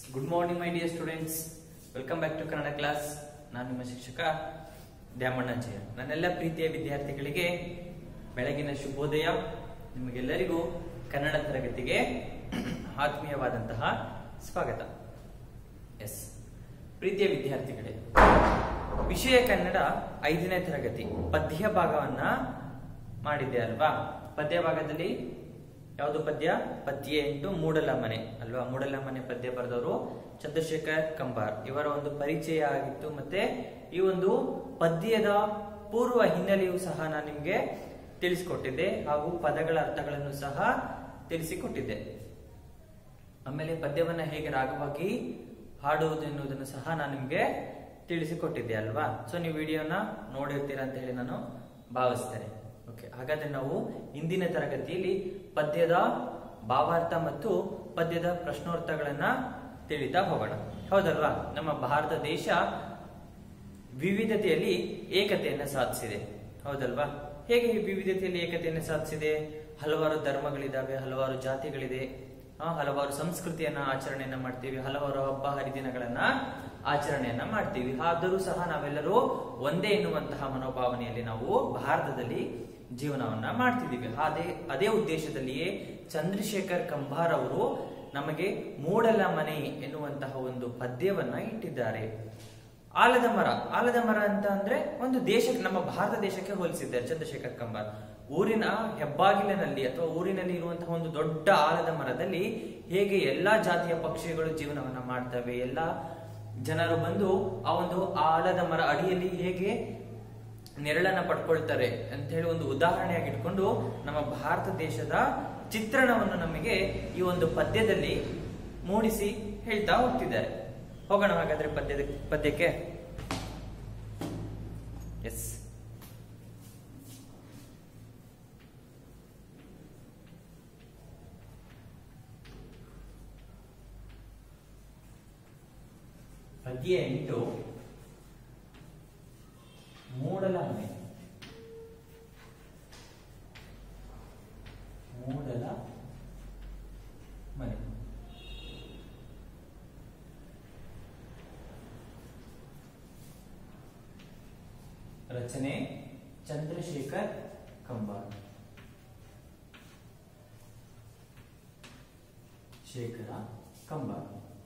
Good morning my dear students welcome back to Kannada class ನಾನು ನಿಮ್ಮ ಶಿಕ್ಷಕ ದ್ಯಾಮಣ್ಣಾಚಾರ್ಯ ನನ್ನೆಲ್ಲ ಪ್ರೀತಿಯ ವಿದ್ಯಾರ್ಥಿಗಳಿಗೆ ಬೆಳಗಿನ ಶುಭೋದಯ ನಿಮಗೆಲ್ಲರಿಗೂ ಕನ್ನಡ ತರಗತಿಗೆ ಆತ್ಮೀಯವಾದಂತಹ ಸ್ವಾಗತ ಎಸ್ ಪ್ರೀತಿಯ ವಿದ್ಯಾರ್ಥಿಗಳೇ ವಿಷಯ ಕನ್ನಡ ಐದನೇ ತರಗತಿ ಪದ್ಯ ಭಾಗವನ್ನ ಮಾಡಿದ್ದೆ ಅಲ್ವಾ ಪದ್ಯ ಭಾಗದಲ್ಲಿ ಯಾವುದು ಪದ್ಯ ಪದ್ಯ ಎಂಟು ಮೂಡಲ ಮನೆ ಅಲ್ವಾ ಮೂಡಲ ಮನೆ ಪದ್ಯ ಬರೆದವರು ಚಂದ್ರಶೇಖರ್ ಕಂಬಾರ್ ಇವರ ಒಂದು ಪರಿಚಯ ಆಗಿತ್ತು ಮತ್ತೆ ಈ ಒಂದು ಪದ್ಯದ ಪೂರ್ವ ಹಿನ್ನೆಲೆಯೂ ಸಹ ನಾನು ನಿಮ್ಗೆ ತಿಳಿಸಿಕೊಟ್ಟಿದ್ದೆ ಹಾಗೂ ಪದಗಳ ಅರ್ಥಗಳನ್ನು ಸಹ ತಿಳಿಸಿಕೊಟ್ಟಿದ್ದೆ ಆಮೇಲೆ ಪದ್ಯವನ್ನ ಹೇಗೆ ರಾಗವಾಗಿ ಹಾಡುವುದು ಎನ್ನುವುದನ್ನು ಸಹ ನಾನು ನಿಮ್ಗೆ ತಿಳಿಸಿಕೊಟ್ಟಿದ್ದೆ ಅಲ್ವಾ ಸೊ ನೀವು ವಿಡಿಯೋನ ನೋಡಿರ್ತೀರಾ ಅಂತ ಹೇಳಿ ನಾನು ಭಾವಿಸ್ತೇನೆ ಓಕೆ ಹಾಗಾದ್ರೆ ನಾವು ಇಂದಿನ ತರಗತಿಯಲ್ಲಿ ಪದ್ಯದ ಭಾವಾರ್ಥ ಮತ್ತು ಪದ್ಯದ ಪ್ರಶ್ನೋತ್ತರಗಳನ್ನ ತಿಳಿತಾ ಹೋಗೋಣ ಹೌದಲ್ವಾ ನಮ್ಮ ಭಾರತ ದೇಶ ವಿವಿಧತೆಯಲ್ಲಿ ಏಕತೆಯನ್ನ ಸಾಧಿಸಿದೆ ಹೌದಲ್ವಾ ಹೇಗೆ ಈ ವಿವಿಧತೆಯಲ್ಲಿ ಏಕತೆಯನ್ನು ಸಾಧಿಸಿದೆ ಹಲವಾರು ಧರ್ಮಗಳಿದಾವೆ ಹಲವಾರು ಜಾತಿಗಳಿದೆ ಆ, ಹಲವಾರು ಸಂಸ್ಕೃತಿಯನ್ನ ಆಚರಣೆಯನ್ನ ಮಾಡ್ತೀವಿ ಹಲವಾರು ಹಬ್ಬ ಹರಿದಿನಗಳನ್ನ ಆಚರಣೆಯನ್ನ ಮಾಡ್ತೀವಿ ಆದರೂ ಸಹ ನಾವೆಲ್ಲರೂ ಒಂದೇ ಎನ್ನುವಂತಹ ಮನೋಭಾವನೆಯಲ್ಲಿ ನಾವು ಭಾರತದಲ್ಲಿ ಜೀವನವನ್ನ ಮಾಡ್ತಿದ್ದೀವಿ ಅದೇ ಅದೇ ಉದ್ದೇಶದಲ್ಲಿಯೇ ಚಂದ್ರಶೇಖರ್ ಕಂಬಾರ್ ಅವರು ನಮಗೆ ಮೂಡಲ ಮನೆ ಎನ್ನುವಂತಹ ಒಂದು ಪದ್ಯವನ್ನ ಇಟ್ಟಿದ್ದಾರೆ ಆಲದ ಮರ ಆಲದ ಮರ ಅಂತ ಅಂದ್ರೆ ಒಂದು ದೇಶಕ್ಕೆ ನಮ್ಮ ಭಾರತ ದೇಶಕ್ಕೆ ಹೋಲಿಸಿದ್ದಾರೆ ಚಂದ್ರಶೇಖರ್ ಕಂಬಾರ್ ಊರಿನ ಹೆಬ್ಬಾಗಿಲಿನಲ್ಲಿ ಅಥವಾ ಊರಿನಲ್ಲಿ ಇರುವಂತಹ ಒಂದು ದೊಡ್ಡ ಆಲದ ಮರದಲ್ಲಿ ಹೇಗೆ ಎಲ್ಲಾ ಜಾತಿಯ ಪಕ್ಷಿಗಳು ಜೀವನವನ್ನ ಮಾಡ್ತವೆ ಎಲ್ಲಾ ಜನರು ಬಂದು ಆ ಒಂದು ಆಲದ ಮರ ಅಡಿಯಲ್ಲಿ ಹೇಗೆ ನೆರಳನ್ನ ಪಡ್ಕೊಳ್ತಾರೆ ಅಂತ ಹೇಳಿ ಒಂದು ಉದಾಹರಣೆಯಾಗಿ ಇಟ್ಕೊಂಡು ನಮ್ಮ ಭಾರತ ದೇಶದ ಚಿತ್ರಣವನ್ನು ನಮಗೆ ಈ ಒಂದು ಪದ್ಯದಲ್ಲಿ ಮೂಡಿಸಿ ಹೇಳ್ತಾ ಹೋಗ್ತಿದ್ದಾರೆ ಹೋಗೋಣ ಹಾಗಾದ್ರೆ ಪದ್ಯದ ಪದ್ಯಕ್ಕೆ ಎಸ್ ಪದ್ಯ ಎಂಟು ಮೂಡಲ ಮನೆ ಮೂಡಲ ಮನೆ ರಚನೆ ಚಂದ್ರಶೇಖರ್ ಕಂಬಾರ್ ಶೇಖರ ಕಂಬಾರ್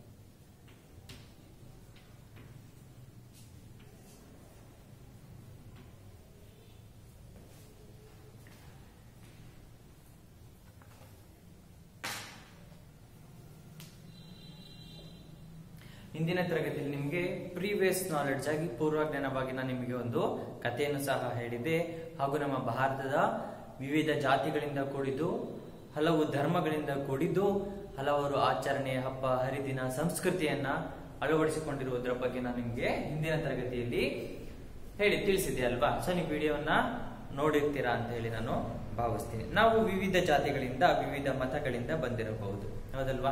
ಇಂದಿನ ತರಗತಿಯಲ್ಲಿ ನಿಮಗೆ ಪ್ರೀವಿಯಸ್ ನಾಲೆಡ್ಜ್ ಆಗಿ ಪೂರ್ವಜ್ಞಾನವಾಗಿ ನಾನು ನಿಮಗೆ ಒಂದು ಕಥೆಯನ್ನು ಸಹ ಹೇಳಿದೆ ಹಾಗೂ ನಮ್ಮ ಭಾರತದ ವಿವಿಧ ಜಾತಿಗಳಿಂದ ಕೂಡಿದ್ದು ಹಲವು ಧರ್ಮಗಳಿಂದ ಕೂಡಿದ್ದು ಹಲವಾರು ಆಚರಣೆ ಹಬ್ಬ ಹರಿದಿನ ಸಂಸ್ಕೃತಿಯನ್ನ ಅಳವಡಿಸಿಕೊಂಡಿರುವುದರ ಬಗ್ಗೆ ನಾನು ನಿಮಗೆ ಹಿಂದಿನ ತರಗತಿಯಲ್ಲಿ ಹೇಳಿ ತಿಳಿಸಿದ್ದೆ ಅಲ್ವಾ ಸೊ ನೀವು ವಿಡಿಯೋವನ್ನ ನೋಡಿರ್ತೀರಾ ಅಂತ ಹೇಳಿ ನಾನು ಭಾವಿಸ್ತೀನಿ ನಾವು ವಿವಿಧ ಜಾತಿಗಳಿಂದ ವಿವಿಧ ಮತಗಳಿಂದ ಬಂದಿರಬಹುದು ಹೌದಲ್ವಾ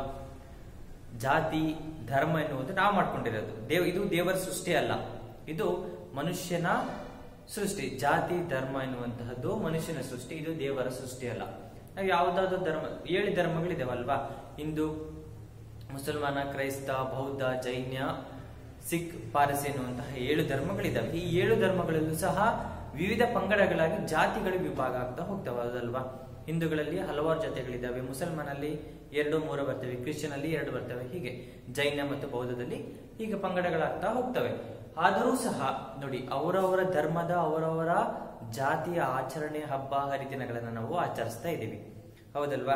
ಜಾತಿ ಧರ್ಮ ಎನ್ನುವುದು ನಾವು ಮಾಡ್ಕೊಂಡಿರೋದು ದೇವ್ ಇದು ದೇವರ ಸೃಷ್ಟಿ ಅಲ್ಲ ಇದು ಮನುಷ್ಯನ ಸೃಷ್ಟಿ ಜಾತಿ ಧರ್ಮ ಎನ್ನುವಂತಹದ್ದು ಮನುಷ್ಯನ ಸೃಷ್ಟಿ ಇದು ದೇವರ ಸೃಷ್ಟಿ ಅಲ್ಲ ನಾವು ಯಾವ್ದಾದ್ರು ಧರ್ಮ ಏಳು ಧರ್ಮಗಳಿದಾವಲ್ವಾ ಹಿಂದೂ ಮುಸಲ್ಮಾನ ಕ್ರೈಸ್ತ ಬೌದ್ಧ ಜೈನ್ಯ ಸಿಖ್ ಪಾರಸಿ ಎನ್ನುವಂತಹ ಏಳು ಧರ್ಮಗಳಿದಾವೆ ಈ ಏಳು ಧರ್ಮಗಳಲ್ಲೂ ಸಹ ವಿವಿಧ ಪಂಗಡಗಳಾಗಿ ಜಾತಿಗಳು ವಿಭಾಗ ಆಗ್ತಾ ಹೋಗ್ತವೆ ಹೌದಲ್ವಾ ಹಿಂದೂಗಳಲ್ಲಿ ಹಲವಾರು ಜಾತಿಗಳಿದ್ದಾವೆ ಮುಸಲ್ಮಾನಲ್ಲಿ ಎರಡು ಮೂರು ಬರ್ತವೆ ಕ್ರಿಶ್ಚಿಯನ್ ಅಲ್ಲಿ ಎರಡು ಬರ್ತವೆ ಹೀಗೆ ಜೈನ ಮತ್ತು ಬೌದ್ಧದಲ್ಲಿ ಹೀಗೆ ಪಂಗಡಗಳಾಗ್ತಾ ಹೋಗ್ತವೆ ಆದರೂ ಸಹ ನೋಡಿ ಅವರವರ ಧರ್ಮದ ಅವರವರ ಜಾತಿಯ ಆಚರಣೆ ಹಬ್ಬ ಹರಿದಿನಗಳನ್ನ ನಾವು ಆಚರಿಸ್ತಾ ಇದ್ದೀವಿ ಹೌದಲ್ವಾ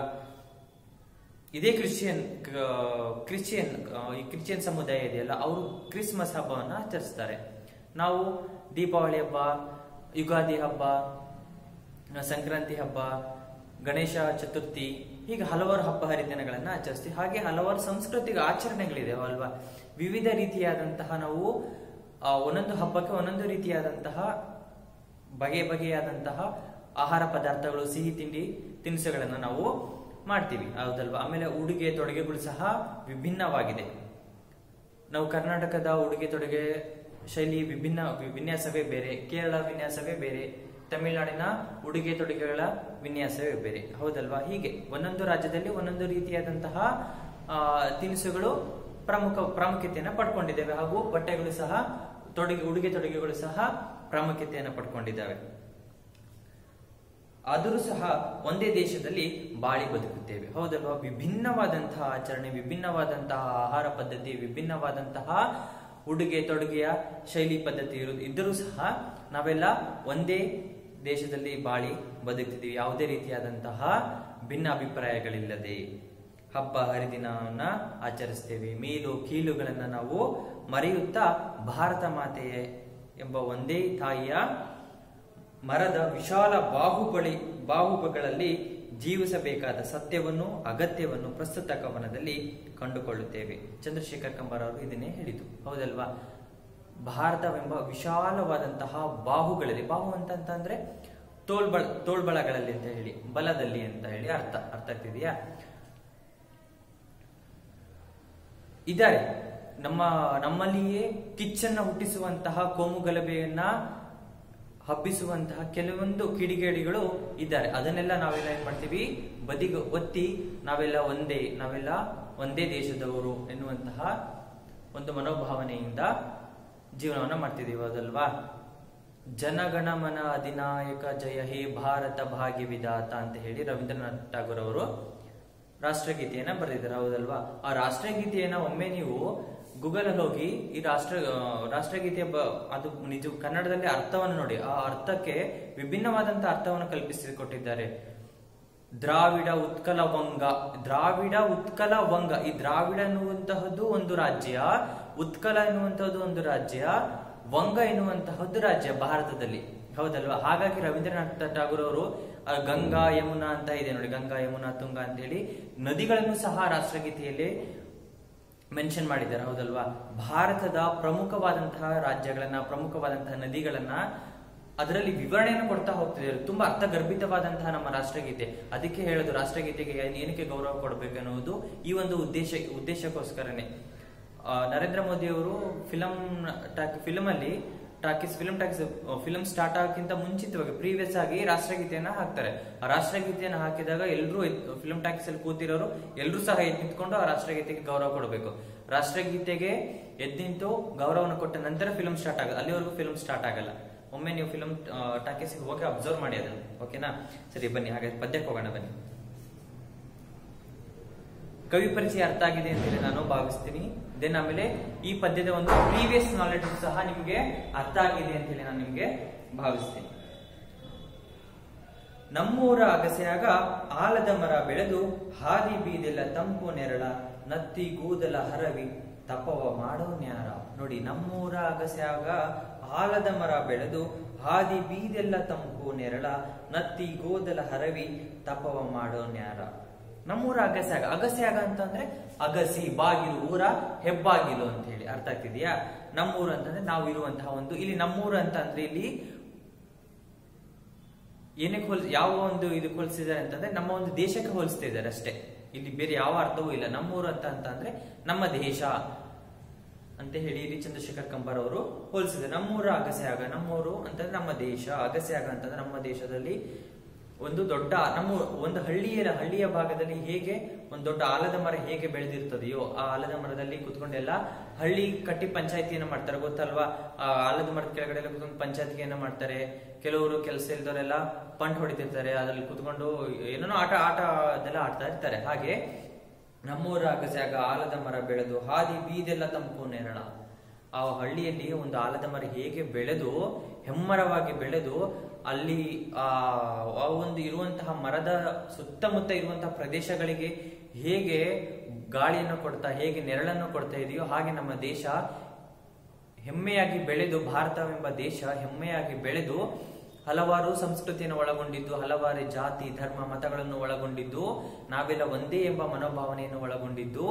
ಇದೇ ಕ್ರಿಶ್ಚಿಯನ್ ಕ್ರಿಶ್ಚಿಯನ್ ಈ ಕ್ರಿಶ್ಚಿಯನ್ ಸಮುದಾಯ ಇದೆಯಲ್ಲ ಅವರು ಕ್ರಿಸ್ಮಸ್ ಹಬ್ಬವನ್ನ ಆಚರಿಸ್ತಾರೆ ನಾವು ದೀಪಾವಳಿ ಹಬ್ಬ ಯುಗಾದಿ ಹಬ್ಬ ಸಂಕ್ರಾಂತಿ ಹಬ್ಬ ಗಣೇಶ ಚತುರ್ಥಿ ಹೀಗೆ ಹಲವಾರು ಹಬ್ಬ ಹರಿದಿನಗಳನ್ನ ಆಚರಿಸ್ತೀವಿ ಹಾಗೆ ಹಲವಾರು ಸಾಂಸ್ಕೃತಿಕ ಆಚರಣೆಗಳಿದೆ ಅಲ್ವಾ ವಿವಿಧ ರೀತಿಯಾದಂತಹ ನಾವು ಆ, ಒಂದೊಂದು ಹಬ್ಬಕ್ಕೆ ಒಂದೊಂದು ರೀತಿಯಾದಂತಹ ಬಗೆ ಬಗೆಯಾದಂತಹ ಆಹಾರ ಪದಾರ್ಥಗಳು ಸಿಹಿ ತಿಂಡಿ ತಿನಿಸುಗಳನ್ನು ನಾವು ಮಾಡ್ತೀವಿ ಹೌದಲ್ವಾ ಆಮೇಲೆ ಉಡುಗೆ ತೊಡುಗೆಗಳು ಸಹ ವಿಭಿನ್ನವಾಗಿದೆ ನಾವು ಕರ್ನಾಟಕದ ಉಡುಗೆ ತೊಡುಗೆ ಶೈಲಿ ವಿಭಿನ್ನ ವಿ- ವಿನ್ಯಾಸವೇ ಬೇರೆ ಕೇರಳ ವಿನ್ಯಾಸವೇ ಬೇರೆ ತಮಿಳುನಾಡಿನ ಉಡುಗೆ ತೊಡುಗೆಗಳ ವಿನ್ಯಾಸವೇ ಬೇರೆ ಹೌದಲ್ವಾ ಹೀಗೆ ಒಂದೊಂದು ರಾಜ್ಯದಲ್ಲಿ ಒಂದೊಂದು ರೀತಿಯಾದಂತಹ ಆ, ತಿನಿಸುಗಳು ಪ್ರಮುಖ ಪ್ರಾಮುಖ್ಯತೆಯನ್ನು ಪಡ್ಕೊಂಡಿದ್ದೇವೆ ಹಾಗೂ ಬಟ್ಟೆಗಳು ಸಹ ತೊಡುಗೆ ಉಡುಗೆ ತೊಡುಗೆಗಳು ಸಹ ಪ್ರಾಮುಖ್ಯತೆಯನ್ನು ಪಡ್ಕೊಂಡಿದ್ದಾವೆ ಆದರೂ ಸಹ ಒಂದೇ ದೇಶದಲ್ಲಿ ಬಾಳಿ ಬದುಕುತ್ತೇವೆ ಹೌದಲ್ವಾ ವಿಭಿನ್ನವಾದಂತಹ ಆಚರಣೆ ವಿಭಿನ್ನವಾದಂತಹ ಆಹಾರ ಪದ್ಧತಿ ವಿಭಿನ್ನವಾದಂತಹ ಉಡುಗೆ ತೊಡುಗೆಯ ಶೈಲಿ ಪದ್ಧತಿ ಇರು ಇದ್ದರೂ ಸಹ ನಾವೆಲ್ಲ ಒಂದೇ ದೇಶದಲ್ಲಿ ಬಾಳಿ ಬದುಕ್ತಿದ್ದೀವಿ ಯಾವುದೇ ರೀತಿಯಾದಂತಹ ಭಿನ್ನ ಅಭಿಪ್ರಾಯಗಳಿಲ್ಲದೆ ಹಬ್ಬ ಹರಿದಿನವನ್ನ ಆಚರಿಸ್ತೇವೆ ಮೇಲು ಕೀಲುಗಳನ್ನ ನಾವು ಮರೆಯುತ್ತಾ ಭಾರತ ಮಾತೆಯೇ ಎಂಬ ಒಂದೇ ತಾಯಿಯ ಮರದ ವಿಶಾಲ ಬಾಹುಬಳಿ ಬಾಹುಬಗಳಲ್ಲಿ ಜೀವಿಸಬೇಕಾದ ಸತ್ಯವನ್ನು ಅಗತ್ಯವನ್ನು ಪ್ರಸ್ತುತ ಕವನದಲ್ಲಿ ಕಂಡುಕೊಳ್ಳುತ್ತೇವೆ ಚಂದ್ರಶೇಖರ್ ಕಂಬಾರ್ ಅವರು ಇದನ್ನೇ ಹೇಳಿತು ಹೌದಲ್ವಾ ಭಾರತವೆಂಬ ವಿಶಾಲವಾದಂತಹ ಬಾಹುಗಳಲ್ಲಿ ಬಾಹು ಅಂತ ಅಂದ್ರೆ ತೋಳ್ಬಳ ತೋಳ್ಬಳಗಳಲ್ಲಿ ಅಂತ ಹೇಳಿ ಬಲದಲ್ಲಿ ಅಂತ ಹೇಳಿ ಅರ್ಥ ಅರ್ಥ ಆಗ್ತಿದೆಯಾ ಇದ್ದಾರೆ ನಮ್ಮ ನಮ್ಮಲ್ಲಿಯೇ ಕಿಚ್ಚನ್ನ ಹುಟ್ಟಿಸುವಂತಹ ಕೋಮು ಗಲಭೆಯನ್ನ ಹಬ್ಬಿಸುವಂತಹ ಕೆಲವೊಂದು ಕಿಡಿಗೇಡಿಗಳು ಇದ್ದಾರೆ ಅದನ್ನೆಲ್ಲ ನಾವೆಲ್ಲ ಏನ್ ಮಾಡ್ತೀವಿ ಬದಿಗೆ ಒತ್ತಿ ನಾವೆಲ್ಲ ಒಂದೇ ನಾವೆಲ್ಲ ಒಂದೇ ದೇಶದವರು ಎನ್ನುವಂತಹ ಒಂದು ಮನೋಭಾವನೆಯಿಂದ ಜೀವನವನ್ನ ಮಾಡ್ತಿದೀವಿ ಅದಲ್ವಾ ಜನಗಣಮನ ಅಧಿನಾಯಕ ಜಯ ಹೇ ಭಾರತ ಭಾಗ್ಯ ವಿಧಾತ ಅಂತ ಹೇಳಿ ರವೀಂದ್ರನಾಥ್ ಠಾಗೂರ್ ಅವರು ರಾಷ್ಟ್ರಗೀತೆಯನ್ನ ಬರೆದಿದ್ದಾರೆ ಹೌದಲ್ವಾ ಆ ರಾಷ್ಟ್ರಗೀತೆಯನ್ನ ಒಮ್ಮೆ ನೀವು ಗೂಗಲ್ ಅಲ್ಲಿ ಹೋಗಿ ಈ ರಾಷ್ಟ್ರ ಆ, ರಾಷ್ಟ್ರಗೀತೆಯ ಬ- ಅದು ನಿಜ ಕನ್ನಡದಲ್ಲಿ ಅರ್ಥವನ್ನು ನೋಡಿ ಆ ಅರ್ಥಕ್ಕೆ ವಿಭಿನ್ನವಾದಂತಹ ಅರ್ಥವನ್ನು ಕಲ್ಪಿಸಿಕೊಟ್ಟಿದ್ದಾರೆ ದ್ರಾವಿಡ ಉತ್ಕಲ ವಂಗ ದ್ರಾವಿಡ ಉತ್ಕಲ ವಂಗ ಈ ದ್ರಾವಿಡ ಎನ್ನುವಂತಹದ್ದು ಒಂದು ರಾಜ್ಯ ಉತ್ಕಲ ಎನ್ನುವಂತಹದ್ದು ಒಂದು ರಾಜ್ಯ ವಂಗ ಎನ್ನುವಂತಹದ್ದು ರಾಜ್ಯ ಭಾರತದಲ್ಲಿ ಹೌದಲ್ವಾ ಹಾಗಾಗಿ ರವೀಂದ್ರನಾಥ ಠಾಗೂರ್ ಅವರು ಆ, ಗಂಗಾ ಯಮುನಾ ಅಂತ ಇದೆ ನೋಡಿ ಗಂಗಾ ಯಮುನಾ ತುಂಗ ಅಂತ ಹೇಳಿ ನದಿಗಳನ್ನು ಸಹ ರಾಷ್ಟ್ರಗೀತೆಯಲ್ಲಿ ಮೆನ್ಷನ್ ಮಾಡಿದ್ದಾರೆ ಹೌದಲ್ವಾ ಭಾರತದ ಪ್ರಮುಖವಾದಂತಹ ರಾಜ್ಯಗಳನ್ನ ಪ್ರಮುಖವಾದಂತಹ ನದಿಗಳನ್ನ ಅದರಲ್ಲಿ ವಿವರಣೆಯನ್ನು ಕೊಡ್ತಾ ಹೋಗ್ತಿದ್ದಾರೆ ತುಂಬಾ ಅರ್ಥಗರ್ಭಿತವಾದಂತಹ ನಮ್ಮ ರಾಷ್ಟ್ರಗೀತೆ ಅದಕ್ಕೆ ಹೇಳೋದು ರಾಷ್ಟ್ರಗೀತೆಗೆ ಏನ್- ಏನಕ್ಕೆ ಗೌರವ ಕೊಡಬೇಕು ಅನ್ನುವುದು ಈ ಒಂದು ಉದ್ದೇಶ ಉದ್ದೇಶಕ್ಕೋಸ್ಕರನೇ ಆ, ನರೇಂದ್ರ ಮೋದಿ ಅವರು ಫಿಲಂ ಫಿಲಂ ಅಲ್ಲಿ talkies film talkies film start ಆಗಕ್ಕಿಂತ ಮುಂಚಿತವಾಗಿ ಪ್ರೀವಿಯಸ್ ಆಗಿ ರಾಷ್ಟ್ರಗೀತೆಯನ್ನ ಹಾಕ್ತಾರೆ ಆ ರಾಷ್ಟ್ರಗೀತೆಯನ್ನ ಹಾಕಿದಾಗ ಎಲ್ಲರೂ ಫಿಲಂ ಟಾಕೀಸ್ ಅಲ್ಲಿ ಕೂತಿರೋರು ಎಲ್ಲರೂ ಸಹ ಎದ್ದು ನಿಂತ್ಕೊಂಡು ಆ ರಾಷ್ಟ್ರಗೀತೆಗೆ ಗೌರವ ಕೊಡಬೇಕು ರಾಷ್ಟ್ರಗೀತೆಗೆ ಎದ್ದು ನಿಂತು ಗೌರವವನ್ನು ಕೊಟ್ಟ ನಂತರ ಫಿಲಂ ಸ್ಟಾರ್ಟ್ ಆಗ ಅಲ್ಲಿವರೆಗೂ ಫಿಲಂ ಸ್ಟಾರ್ಟ್ ಆಗಲ್ಲ ಒಮ್ಮೆ ನೀವು ಫಿಲಂ ಟಾಕೀಸ್ಗೆ ಹೋಗಿ ಅಬ್ಸರ್ವ್ ಮಾಡಿ ಅದನ್ನು ಓಕೆನಾ ಸರಿ ಬನ್ನಿ ಹಾಗೆ ಪದ್ಯಕ್ಕೆ ಹೋಗೋಣ ಬನ್ನಿ ಕವಿ ಪರಿಚಯ ಅರ್ಥ ಆಗಿದೆ ಅಂತೇಳಿ ನಾನು ಭಾವಿಸ್ತೀನಿ ದೆನ್ ಆಮೇಲೆ ಈ ಪದ್ಯದ ಒಂದು ಪ್ರೀವಿಯಸ್ ನಾಲೆಡ್ಜ್ ಸಹ ನಿಮಗೆ ಅರ್ಥ ಆಗಿದೆ ಅಂತೇಳಿ ನಾನು ನಿಮಗೆ ಭಾವಿಸ್ತೀನಿ ನಮ್ಮೂರ ಅಗಸೆಯಾಗ ಆಲದ ಮರ ಬೆಳೆದು ಹಾದಿ ಬೀದೆಲ್ಲ ತಂಪು ನೆರಳ ನತ್ತಿ ಗೂದಲ ಹರವಿ ತಪವ ಮಾಡೋ ನ್ಯಾರ ನೋಡಿ ನಮ್ಮೂರ ಅಗಸೆಯಾಗ ಆಲದ ಮರ ಬೆಳೆದು ಹಾದಿ ಬೀದೆಲ್ಲ ತಂಪು ನೆರಳ ನತ್ತಿ ಗೋದಲ ಹರವಿ ತಪವ ಮಾಡೋ ನ್ಯಾರ ನಮ್ಮೂರ ಅಗಸ್ಯಾಗ ಅಗಸ್ಯಾಗ ಅಂತಂದ್ರೆ ಅಗಸಿ ಬಾಗಿಲು ಊರ ಹೆಬ್ಬಾಗಿಲು ಅಂತ ಹೇಳಿ ಅರ್ಥ ಆಗ್ತಿದೆಯಾ ನಮ್ಮೂರು ಅಂತಂದ್ರೆ ನಾವು ಇರುವಂತಹ ಒಂದು ಇಲ್ಲಿ ನಮ್ಮೂರು ಅಂತ ಅಂದ್ರೆ ಇಲ್ಲಿ ಏನಕ್ಕೆ ಹೋಲ್ ಯಾವ ಒಂದು ಇದು ಹೋಲಿಸಿದ್ದಾರೆ ಅಂತಂದ್ರೆ ನಮ್ಮ ಒಂದು ದೇಶಕ್ಕೆ ಹೋಲಿಸ್ತಾ ಇದ್ದಾರೆ ಅಷ್ಟೇ ಇಲ್ಲಿ ಬೇರೆ ಯಾವ ಅರ್ಥವೂ ಇಲ್ಲ ನಮ್ಮೂರು ಅಂತ ಅಂತ ಅಂದ್ರೆ ನಮ್ಮ ದೇಶ ಅಂತ ಹೇಳಿ ಇಲ್ಲಿ ಚಂದ್ರಶೇಖರ್ ಕಂಬಾರ್ ಅವರು ಹೋಲಿಸಿದ್ದಾರೆ ನಮ್ಮೂರ ಅಗಸ್ಯಾಗ ನಮ್ಮೂರು ಅಂತಂದ್ರೆ ನಮ್ಮ ದೇಶ ಅಗಸ್ಯಾಗ ಅಂತಂದ್ರೆ ನಮ್ಮ ದೇಶದಲ್ಲಿ ಒಂದು ದೊಡ್ಡ ನಮ್ಮ ಒಂದು ಹಳ್ಳಿಯ ಹಳ್ಳಿಯ ಭಾಗದಲ್ಲಿ ಹೇಗೆ ಒಂದು ದೊಡ್ಡ ಆಲದ ಮರ ಹೇಗೆ ಬೆಳೆದಿರ್ತದೆಯೋ ಆ ಆಲದ ಮರದಲ್ಲಿ ಕುತ್ಕೊಂಡೆಲ್ಲ ಹಳ್ಳಿ ಕಟ್ಟಿ ಪಂಚಾಯತಿಯನ್ನ ಮಾಡ್ತಾರೆ ಗೊತ್ತಲ್ವಾ ಆ ಆಲದ ಮರದ ಕೆಳಗಡೆ ಎಲ್ಲ ಕುತ್ಕೊಂಡು ಪಂಚಾಯತಿಯನ್ನ ಮಾಡ್ತಾರೆ ಕೆಲವರು ಕೆಲಸ ಇಲ್ದವರೆಲ್ಲ ಪಂಟ್ ಹೊಡಿತಿರ್ತಾರೆ ಅದ್ರಲ್ಲಿ ಕುತ್ಕೊಂಡು ಏನೇನೋ ಆಟ ಆಟ ಅದೆಲ್ಲ ಆಡ್ತಾ ಇರ್ತಾರೆ ಹಾಗೆ ನಮ್ಮೂರ ಅಗಸ್ಯಾಗ ಆಲದ ಮರ ಬೆಳೆದು ಹಾದಿ ಬೀದೆಲ್ಲ ತಂಪು ನೆರಳ ಆ ಹಳ್ಳಿಯಲ್ಲಿ ಒಂದು ಆಲದ ಮರ ಹೇಗೆ ಬೆಳೆದು ಹೆಮ್ಮರವಾಗಿ ಬೆಳೆದು ಅಲ್ಲಿ ಆ ಆ ಒಂದು ಇರುವಂತಹ ಮರದ ಸುತ್ತಮುತ್ತ ಇರುವಂತಹ ಪ್ರದೇಶಗಳಿಗೆ ಹೇಗೆ ಗಾಳಿಯನ್ನು ಕೊಡ್ತಾ ಹೇಗೆ ನೆರಳನ್ನು ಕೊಡ್ತಾ ಇದೆಯೋ ಹಾಗೆ ನಮ್ಮ ದೇಶ ಹೆಮ್ಮೆಯಾಗಿ ಬೆಳೆದು ಭಾರತವೆಂಬ ದೇಶ ಹೆಮ್ಮೆಯಾಗಿ ಬೆಳೆದು ಹಲವಾರು ಸಂಸ್ಕೃತಿಯನ್ನು ಒಳಗೊಂಡಿದ್ದು ಹಲವಾರು ಜಾತಿ ಧರ್ಮ ಮತಗಳನ್ನು ಒಳಗೊಂಡಿದ್ದು ನಾವೆಲ್ಲ ಒಂದೇ ಎಂಬ ಮನೋಭಾವನೆಯನ್ನು ಒಳಗೊಂಡಿದ್ದು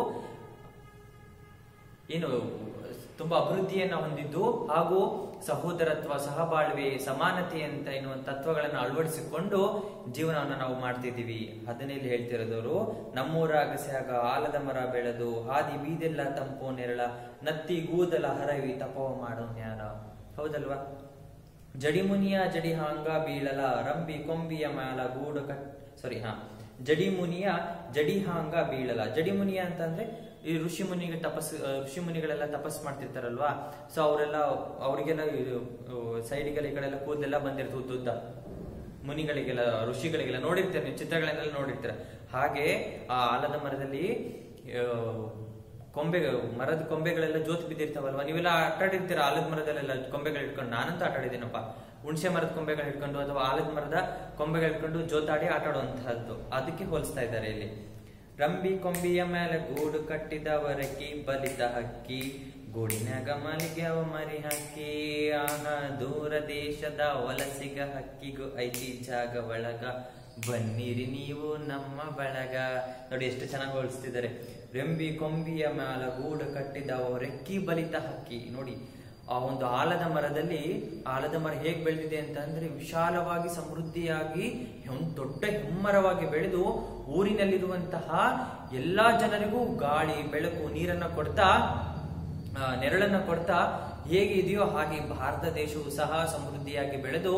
ಏನು ತುಂಬಾ ಅಭಿವೃದ್ಧಿಯನ್ನ ಹೊಂದಿದ್ದು ಹಾಗೂ ಸಹೋದರತ್ವ ಸಹಬಾಳ್ವೆ ಸಮಾನತೆ ಅಂತ ಎನ್ನುವ ತತ್ವಗಳನ್ನು ಅಳವಡಿಸಿಕೊಂಡು ಜೀವನವನ್ನು ನಾವು ಮಾಡ್ತಿದ್ದೀವಿ ಅದನ್ನೆಲ್ಲಿ ಹೇಳ್ತಿರೋದವರು ನಮ್ಮೂರ ಅಗಸೆಯಾಗ ಆಲದ ಮರ ಬೆಳೆದು ಹಾದಿ ಬೀದೆಲ್ಲ ತಂಪು ನೆರಳ ನತ್ತಿ ಗೂದಲ ಹರವಿ ತಪವ ಮಾಡೋ ನ್ಯಾರ ಹೌದಲ್ವಾ ಜಡಿಮುನಿಯ ಜಡಿ ಹಾಂಗ ಬೀಳಲ ರಂಬಿ ಕೊಂಬಿಯ ಮ್ಯಾಲ ಗೂಡು ಕಟ್ ಸಾರಿ ಹಾ ಜಡಿಮುನಿಯ ಜಡಿಹಾಂಗ ಬೀಳಲ ಜಡಿಮುನಿಯ ಅಂತಂದ್ರೆ ಈ ಋಷಿ ಮುನಿಗೆ ತಪಸ್ ಋಷಿ ಮುನಿಗಳೆಲ್ಲ ತಪಸ್ ಮಾಡ್ತಿರ್ತಾರಲ್ವಾ ಸೊ ಅವರೆಲ್ಲ ಅವರಿಗೆಲ್ಲ ಸೈಡಿಗೆಲ್ಲ ಈ ಕಡೆ ಎಲ್ಲ ಕೂದಲೆಲ್ಲ ಬಂದಿರ್ತದೆ ಉದ್ದುದ್ದ ಮುನಿಗಳಿಗೆಲ್ಲ ಋಷಿಗಳಿಗೆಲ್ಲ ನೋಡಿರ್ತಾರೆ ನೀವು ಚಿತ್ರಗಳನ್ನೆಲ್ಲ ನೋಡಿರ್ತೀರ ಹಾಗೆ ಆ ಆಲದ ಮರದಲ್ಲಿ ಆ, ಕೊಂಬೆ ಮರದ ಕೊಂಬೆಗಳೆಲ್ಲ ಜೋತ್ ಬಿದ್ದಿರ್ತಾವಲ್ವಾ ನೀವೆಲ್ಲ ಆಟಾಡಿರ್ತೀರ ಆಲದ ಮರದಲ್ಲೆಲ್ಲ ಕೊಂಬೆಗಳು ಇಟ್ಕೊಂಡು ನಾನಂತೂ ಆಟಾಡಿದ್ದೀನಪ್ಪ ಹುಣಸೆ ಮರದ ಕೊಂಬೆಗಳು ಹಿಡ್ಕೊಂಡು ಅಥವಾ ಆಲದ ಮರದ ಕೊಂಬೆಗಳು ಹಿಡ್ಕೊಂಡು ಜೋತಾಡಿ ಆಟಾಡುವಂತಹದ್ದು ಅದಕ್ಕೆ ಹೋಲಿಸ್ತಾ ಇದ್ದಾರೆ ಇಲ್ಲಿ ರಂಬಿ ಕೊಂಬಿಯ ಮೇಲೆ ಗೂಡು ಕಟ್ಟಿದವರಕ್ಕಿ ಬಲಿತ ಹಕ್ಕಿ ಗೂಡಿನಾಗ ಮಲಿಗೆ ಅವ ಮರಿ ಹಕ್ಕಿ ಆಹ ದೂರ ದೇಶದ ವಲಸಿಗ ಹಕ್ಕಿಗೂ ಐತಿ ಜಾಗ ಒಳಗ ಬನ್ನಿರಿ ನೀವು ನಮ್ಮ ಬಳಗ ನೋಡಿ ಎಷ್ಟು ಚೆನ್ನಾಗಿ ಹೋಲಿಸ್ತಿದ್ದಾರೆ ರೆಂಬಿ ಕೊಂಬಿಯ ಮ್ಯಾಲ ಗೂಡು ಕಟ್ಟಿದವ ರೆಕ್ಕಿ ಬಲಿತ ಹಕ್ಕಿ ನೋಡಿ ಆ ಒಂದು ಆಲದ ಮರದಲ್ಲಿ ಆಲದ ಮರ ಹೇಗ್ ಬೆಳೆದಿದೆ ಅಂತ ಅಂದ್ರೆ ವಿಶಾಲವಾಗಿ ಸಮೃದ್ಧಿಯಾಗಿ ಹೆಮ್- ದೊಡ್ಡ ಹೆಮ್ಮರವಾಗಿ ಬೆಳೆದು ಊರಿನಲ್ಲಿರುವಂತಹ ಎಲ್ಲಾ ಜನರಿಗೂ ಗಾಳಿ ಬೆಳಕು ನೀರನ್ನ ಕೊಡ್ತಾ ಆ, ನೆರಳನ್ನ ಕೊಡ್ತಾ ಹೇಗೆ ಇದೆಯೋ ಹಾಗೆ ಭಾರತ ದೇಶವು ಸಹ ಸಮೃದ್ಧಿಯಾಗಿ ಬೆಳೆದು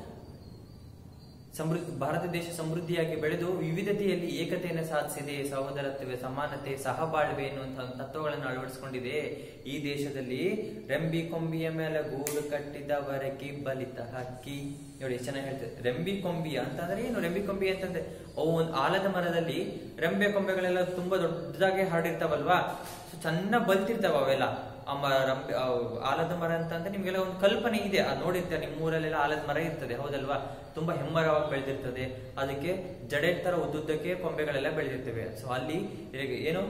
ಸಮೃದ್ಧಿ ಭಾರತ ದೇಶ ಸಮೃದ್ಧಿಯಾಗಿ ಬೆಳೆದು ವಿವಿಧತೆಯಲ್ಲಿ ಏಕತೆಯನ್ನು ಸಾಧಿಸಿದೆ ಸಹೋದರತ್ವ ಸಮಾನತೆ ಸಹಬಾಳ್ವೆ ಎನ್ನುವಂತಹ ತತ್ವಗಳನ್ನು ಅಳವಡಿಸಿಕೊಂಡಿದೆ ಈ ದೇಶದಲ್ಲಿ ರೆಂಬಿ ಕೊಂಬಿಯ ಮೇಲೆ ಗೂಡು ಕಟ್ಟಿದವರಕ್ಕೆ ಬಲಿತ ಹಕ್ಕಿ ನೋಡಿ ಎಷ್ಟು ಚೆನ್ನಾಗಿ ಹೇಳ್ತಾರೆ ರೆಂಬಿ ಕೊಂಬಿಯ ಅಂತಂದ್ರೆ ಏನು ರೆಂಬಿ ಕೊಂಬಿ ಅಂತಂದ್ರೆ ಅವು ಒಂದು ಆಲದ ಮರದಲ್ಲಿ ರೆಂಬೆ ಕೊಂಬೆಗಳೆಲ್ಲ ತುಂಬಾ ದೊಡ್ಡದಾಗಿ ಹರಡಿರ್ತಾವಲ್ವಾ ಸೊ ಚೆನ್ನಾಗಿ ಬಲ್ತಿರ್ತಾವ ಅವೆಲ್ಲ ಆ ಮ- ರಂಬೆ ಆ ಆಲದ ಮರ ಅಂತಂದ್ರೆ ನಿಮ್ಗೆಲ್ಲ ಒಂದು ಕಲ್ಪನೆ ಇದೆ ಆ ನೋಡಿರ್ತಾರೆ ನಿಮ್ಮ ಊರಲ್ಲೆಲ್ಲ ಆಲದ ಮರ ಇರ್ತದೆ ಹೌದಲ್ವಾ ತುಂಬಾ ಹೆಮ್ಮರವಾಗಿ ಬೆಳೆದಿರ್ತದೆ ಅದಕ್ಕೆ ಜಡೆ ತರ ಉದ್ದುದ್ದಕ್ಕೆ ಕೊಂಬೆಗಳೆಲ್ಲ ಬೆಳೆದಿರ್ತವೆ ಸೊ ಅಲ್ಲಿ ಹೇಗೆ ಏನು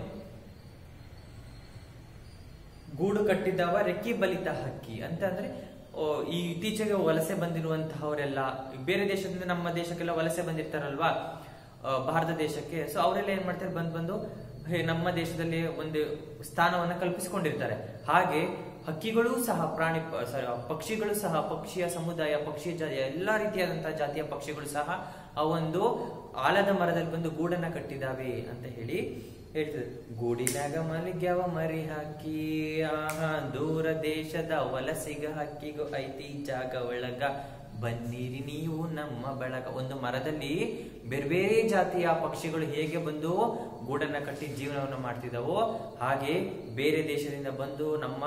ಗೂಡು ಕಟ್ಟಿದವ ರೆಕ್ಕಿ ಬಲಿತ ಹಕ್ಕಿ ಅಂತಂದ್ರೆ ಓ, ಈ ಇತ್ತೀಚೆಗೆ ವಲಸೆ ಬಂದಿರುವಂತಹವರೆಲ್ಲ ಬೇರೆ ದೇಶದಿಂದ ನಮ್ಮ ದೇಶಕ್ಕೆಲ್ಲ ವಲಸೆ ಬಂದಿರ್ತಾರಲ್ವಾ ಆ, ಭಾರತ ದೇಶಕ್ಕೆ ಸೊ ಅವರೆಲ್ಲ ಏನ್ ಮಾಡ್ತಾರೆ ಬಂದ್ ಬಂದು ಹೇ, ನಮ್ಮ ದೇಶದಲ್ಲಿ ಒಂದು ಸ್ಥಾನವನ್ನ ಕಲ್ಪಿಸಿಕೊಂಡಿರ್ತಾರೆ ಹಾಗೆ ಹಕ್ಕಿಗಳು ಸಹ ಪ್ರಾಣಿ ಪ- sorry, ಪಕ್ಷಿಗಳು ಸಹ ಪಕ್ಷಿಯ ಸಮುದಾಯ ಪಕ್ಷಿ ಜಾ ಎಲ್ಲಾ ರೀತಿಯಾದಂತಹ ಜಾತಿಯ ಪಕ್ಷಿಗಳು ಸಹ ಆ ಒಂದು ಆಲದ ಮರದಲ್ಲಿ ಬಂದು ಗೂಡನ್ನ ಕಟ್ಟಿದಾವೆ ಅಂತ ಹೇಳಿ ಹೇಳ್ತದೆ ಗೂಡಿನಾಗ ಮಲಗ್ಯಾವ ಮರಿ ಹಾಕಿ ಆಹಾ ದೂರ ದೇಶದ ವಲಸಿಗ ಹಕ್ಕಿಗೂ ಐತಿ ಜಾಗ ಒಳಗ ಬನ್ನಿರಿ ನೀವು ನಮ್ಮ ಬಳಗ ಒಂದು ಮರದಲ್ಲಿ ಬೇರೆ ಬೇರೆ ಜಾತಿಯ ಪಕ್ಷಿಗಳು ಹೇಗೆ ಬಂದು ಗೂಡನ್ನ ಕಟ್ಟಿ ಜೀವನವನ್ನು ಮಾಡ್ತಿದ್ದಾವೋ ಹಾಗೆ ಬೇರೆ ದೇಶದಿಂದ ಬಂದು ನಮ್ಮ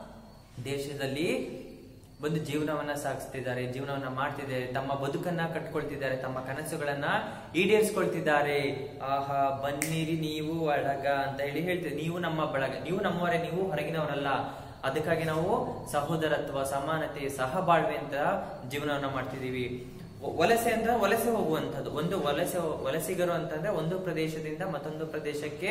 ದೇಶದಲ್ಲಿ ಒಂದು ಜೀವನವನ್ನ ಸಾಗಿಸ್ತಿದ್ದಾರೆ ಜೀವನವನ್ನ ಮಾಡ್ತಿದ್ದಾರೆ ತಮ್ಮ ಬದುಕನ್ನ ಕಟ್ಕೊಳ್ತಿದ್ದಾರೆ ತಮ್ಮ ಕನಸುಗಳನ್ನ ಈಡೇರಿಸ್ಕೊಳ್ತಿದ್ದಾರೆ ಆಹಾ ಬನ್ನಿರಿ ನೀವು ಒಳಗ ಅಂತ ಹೇಳಿ ಹೇಳ್ತೀವಿ ನೀವು ನಮ್ಮ ಬಳಗ ನೀವು ನಮ್ಮವರೇ ನೀವು ಹೊರಗಿನವರಲ್ಲ ಅದಕ್ಕಾಗಿ ನಾವು ಸಹೋದರತ್ವ ಸಮಾನತೆ ಸಹಬಾಳ್ವೆ ಅಂತ ಜೀವನವನ್ನ ಮಾಡ್ತಿದೀವಿ ವ- ವಲಸೆ ಅಂದ್ರೆ ವಲಸೆ ಹೋಗುವಂತದ್ದು ಒಂದು ವಲಸೆ ವಲಸಿಗರು ಅಂತಂದ್ರೆ ಒಂದು ಪ್ರದೇಶದಿಂದ ಮತ್ತೊಂದು ಪ್ರದೇಶಕ್ಕೆ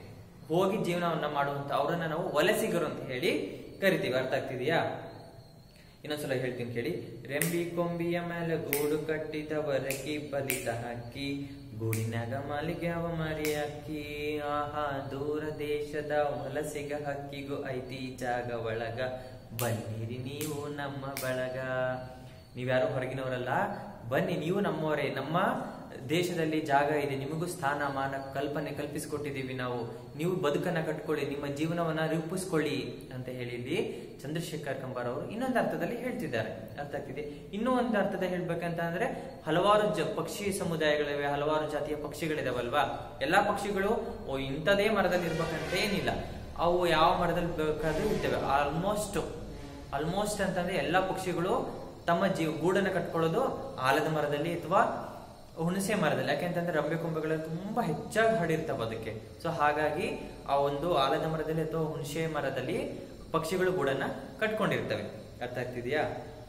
ಹೋಗಿ ಜೀವನವನ್ನ ಮಾಡುವಂತ ಅವರನ್ನ ನಾವು ವಲಸಿಗರು ಅಂತ ಹೇಳಿ ಕರಿತೀವಿ ಅರ್ಥ ಆಗ್ತಿದೆಯಾ ಇನ್ನೊಂದ್ಸಲ ಹೇಳ್ತೀನಿ ಕೇಳಿ ರೆಂಬಿ ಕೊಂಬಿಯ ಮೇಲೆ ಗೂಡು ಕಟ್ಟಿದವರಕಿ ಬಲಿತ ಹಕ್ಕಿ ಗೂಡಿನಾಗ ಮಾಲಿಗೆ ಅವ ಮರಿ ಹಕ್ಕಿ ಆಹಾ ದೂರ ದೇಶದ ವಲಸಿಗ ಹಕ್ಕಿಗೂ ಐತಿ ಜಾಗ ಒಳಗ ಬನ್ನಿರಿ ನೀವು ನಮ್ಮ ಬಳಗ ನೀವ್ಯಾರು ಹೊರಗಿನವರಲ್ಲ ಬನ್ನಿ ನೀವು ನಮ್ಮವರೇ ನಮ್ಮ ದೇಶದಲ್ಲಿ ಜಾಗ ಇದೆ ನಿಮಗೂ ಸ್ಥಾನ ಮಾನ ಕಲ್ಪನೆ ಕಲ್ಪಿಸಿಕೊಟ್ಟಿದ್ದೀವಿ ನಾವು ನೀವು ಬದುಕನ್ನ ಕಟ್ಕೊಳ್ಳಿ ನಿಮ್ಮ ಜೀವನವನ್ನ ರೂಪಿಸ್ಕೊಳ್ಳಿ ಅಂತ ಹೇಳಿ ಇಲ್ಲಿ ಚಂದ್ರಶೇಖರ್ ಕಂಬಾರ್ ಅವರು ಇನ್ನೊಂದು ಅರ್ಥದಲ್ಲಿ ಹೇಳ್ತಿದ್ದಾರೆ ಅರ್ಥ ಆಗ್ತಿದೆ ಇನ್ನೂ ಒಂದು ಅರ್ಥದಲ್ಲಿ ಹೇಳ್ಬೇಕಂತ ಅಂದ್ರೆ ಹಲವಾರು ಜ ಪಕ್ಷಿ ಸಮುದಾಯಗಳಿವೆ ಹಲವಾರು ಜಾತಿಯ ಪಕ್ಷಿಗಳಿದಾವಲ್ವಾ ಎಲ್ಲಾ ಪಕ್ಷಿಗಳು ಓ ಇಂಥದೇ ಮರದಲ್ಲಿ ಇರ್ಬೇಕಂತ ಏನಿಲ್ಲ ಅವು ಯಾವ ಮರದಲ್ಲಿ ಬೇಕಾದ್ರೂ ಇರ್ತವೆ ಆಲ್ಮೋಸ್ಟ್ ಆಲ್ಮೋಸ್ಟ್ ಅಂತಂದ್ರೆ ಎಲ್ಲಾ ಪಕ್ಷಿಗಳು ತಮ್ಮ ಜೀವ ಗೂಡನ್ನ ಕಟ್ಕೊಳ್ಳೋದು ಆಲದ ಮರದಲ್ಲಿ ಅಥವಾ ಹುಣಸೆ ಮರದಲ್ಲಿ ಯಾಕೆಂತಂದ್ರೆ ರಂಬೆ ಕೊಂಬೆಗಳು ತುಂಬಾ ಹೆಚ್ಚಾಗಿ ಹರಡಿರ್ತಾವ ಅದಕ್ಕೆ ಸೊ ಹಾಗಾಗಿ ಆ ಒಂದು ಆಲದ ಮರದಲ್ಲಿ ಅಥವಾ ಹುಣಸೆ ಮರದಲ್ಲಿ ಪಕ್ಷಿಗಳು ಗೂಡನ್ನ ಕಟ್ಕೊಂಡಿರ್ತವೆ ಅರ್ಥ ಆಗ್ತಿದೆಯಾ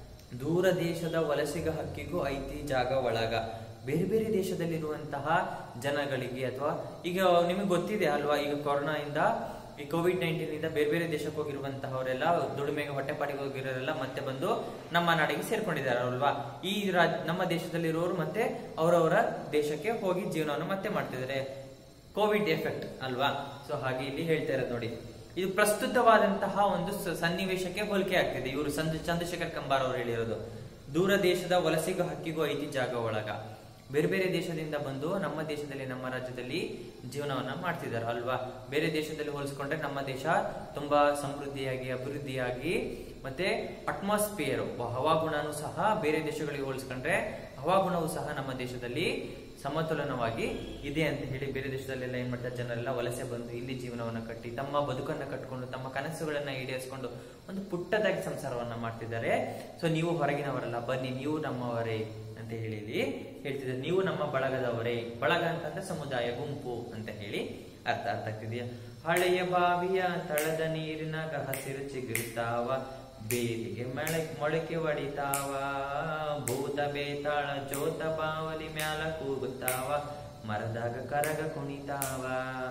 ದೂರ ದೇಶದ ವಲಸಿಗ ಹಕ್ಕಿಗೂ ಐತಿ ಜಾಗ ಒಳಗ ಬೇರೆ ಬೇರೆ ದೇಶದಲ್ಲಿರುವಂತಹ ಜನಗಳಿಗೆ ಅಥವಾ ಈಗ ನಿಮಗೆ ಗೊತ್ತಿದೆ ಅಲ್ವಾ ಈಗ ಕೊರೋನಾ ಇಂದ ಈ ಕೋವಿಡ್ ನೈನ್ಟೀನ್ ಇಂದ ಬೇರೆ ಬೇರೆ ದೇಶಕ್ಕೆ ಹೋಗಿರುವಂತಹವರೆಲ್ಲ ದುಡಿಮೆಗೆ ಹೊಟ್ಟೆಪಾಡಿಗೆ ಹೋಗಿರೋರೆಲ್ಲ ಮತ್ತೆ ಬಂದು ನಮ್ಮ ನಾಡಿಗೆ ಸೇರ್ಕೊಂಡಿದ್ದಾರೆ ಅಲ್ವಾ ಈ ರಾಜ್ ನಮ್ಮ ದೇಶದಲ್ಲಿರೋರು ಮತ್ತೆ ಅವರವರ ದೇಶಕ್ಕೆ ಹೋಗಿ ಜೀವನವನ್ನು ಮತ್ತೆ ಮಾಡ್ತಿದ್ದಾರೆ ಕೋವಿಡ್ ಎಫೆಕ್ಟ್ ಅಲ್ವಾ ಸೊ ಹಾಗೆ ಇಲ್ಲಿ ಹೇಳ್ತಾ ಇರೋದು ನೋಡಿ ಇದು ಪ್ರಸ್ತುತವಾದಂತಹ ಒಂದು ಸ- ಸನ್ನಿವೇಶಕ್ಕೆ ಹೋಲಿಕೆ ಆಗ್ತಿದೆ ಇವರು ಸಂದ್ ಚಂದ್ರಶೇಖರ್ ಕಂಬಾರ್ ಅವರು ಹೇಳಿರೋದು ದೂರ ದೇಶದ ವಲಸಿಗ ಹಕ್ಕಿಗೂ ಐತಿ ಜಾಗ ಒಳಗ ಬೇರೆ ಬೇರೆ ದೇಶದಿಂದ ಬಂದು ನಮ್ಮ ದೇಶದಲ್ಲಿ ನಮ್ಮ ರಾಜ್ಯದಲ್ಲಿ ಜೀವನವನ್ನ ಮಾಡ್ತಿದ್ದಾರೆ ಅಲ್ವಾ ಬೇರೆ ದೇಶದಲ್ಲಿ ಹೋಲಿಸ್ಕೊಂಡ್ರೆ ನಮ್ಮ ದೇಶ ತುಂಬಾ ಸಮೃದ್ಧಿಯಾಗಿ ಅಭಿವೃದ್ಧಿಯಾಗಿ ಮತ್ತೆ ಅಟ್ಮಾಸ್ಫಿಯರ್ ಹವಾಗುಣನೂ ಸಹ ಬೇರೆ ದೇಶಗಳಿಗೆ ಹೋಲಿಸ್ಕೊಂಡ್ರೆ ಹವಾಗುಣವು ಸಹ ನಮ್ಮ ದೇಶದಲ್ಲಿ ಸಮತೋಲನವಾಗಿ ಇದೆ ಅಂತ ಹೇಳಿ ಬೇರೆ ದೇಶದಲ್ಲೆಲ್ಲ ಏನ್ ಮಾಡ್ತಾರೆ ಜನರೆಲ್ಲ ವಲಸೆ ಬಂದು ಇಲ್ಲಿ ಜೀವನವನ್ನ ಕಟ್ಟಿ ತಮ್ಮ ಬದುಕನ್ನ ಕಟ್ಕೊಂಡು ತಮ್ಮ ಕನಸುಗಳನ್ನ ಈಡೇರಿಸಿಕೊಂಡು ಒಂದು ಪುಟ್ಟದಾಗಿ ಸಂಸಾರವನ್ನ ಮಾಡ್ತಿದ್ದಾರೆ ಸೊ ನೀವು ಹೊರಗಿನವರಲ್ಲ ಬನ್ನಿ ನೀವು ನಮ್ಮವರೇ ಅಂತ ಹೇಳಿ ಇಲ್ಲಿ ಹೇಳ್ತಿದ್ದಾರೆ ನೀವು ನಮ್ಮ ಬಳಗದವರೇ ಬಳಗ ಅಂತಂದ್ರೆ ಸಮುದಾಯ ಗುಂಪು ಅಂತ ಹೇಳಿ ಅರ್ಥ ಅರ್ಥ ಆಗ್ತಿದೆಯಾ ಹಳೆಯ ಬಾವಿಯ ತಳದ ನೀರಿನಾಗ ಹಸಿರು ಚಿಗುರುತ್ತಾವ ಬೇಲಿಗೆ ಮಳೆ ಮೊಳಕೆ ಹೊಡಿತಾವ ಭೂತ ಬೇತಾಳ ಜೋತ ಬಾವಲಿ ಮ್ಯಾಲ ಕೂಗುತ್ತಾವ ಮರದಾಗ ಕರಗ ಕುಣಿತಾವ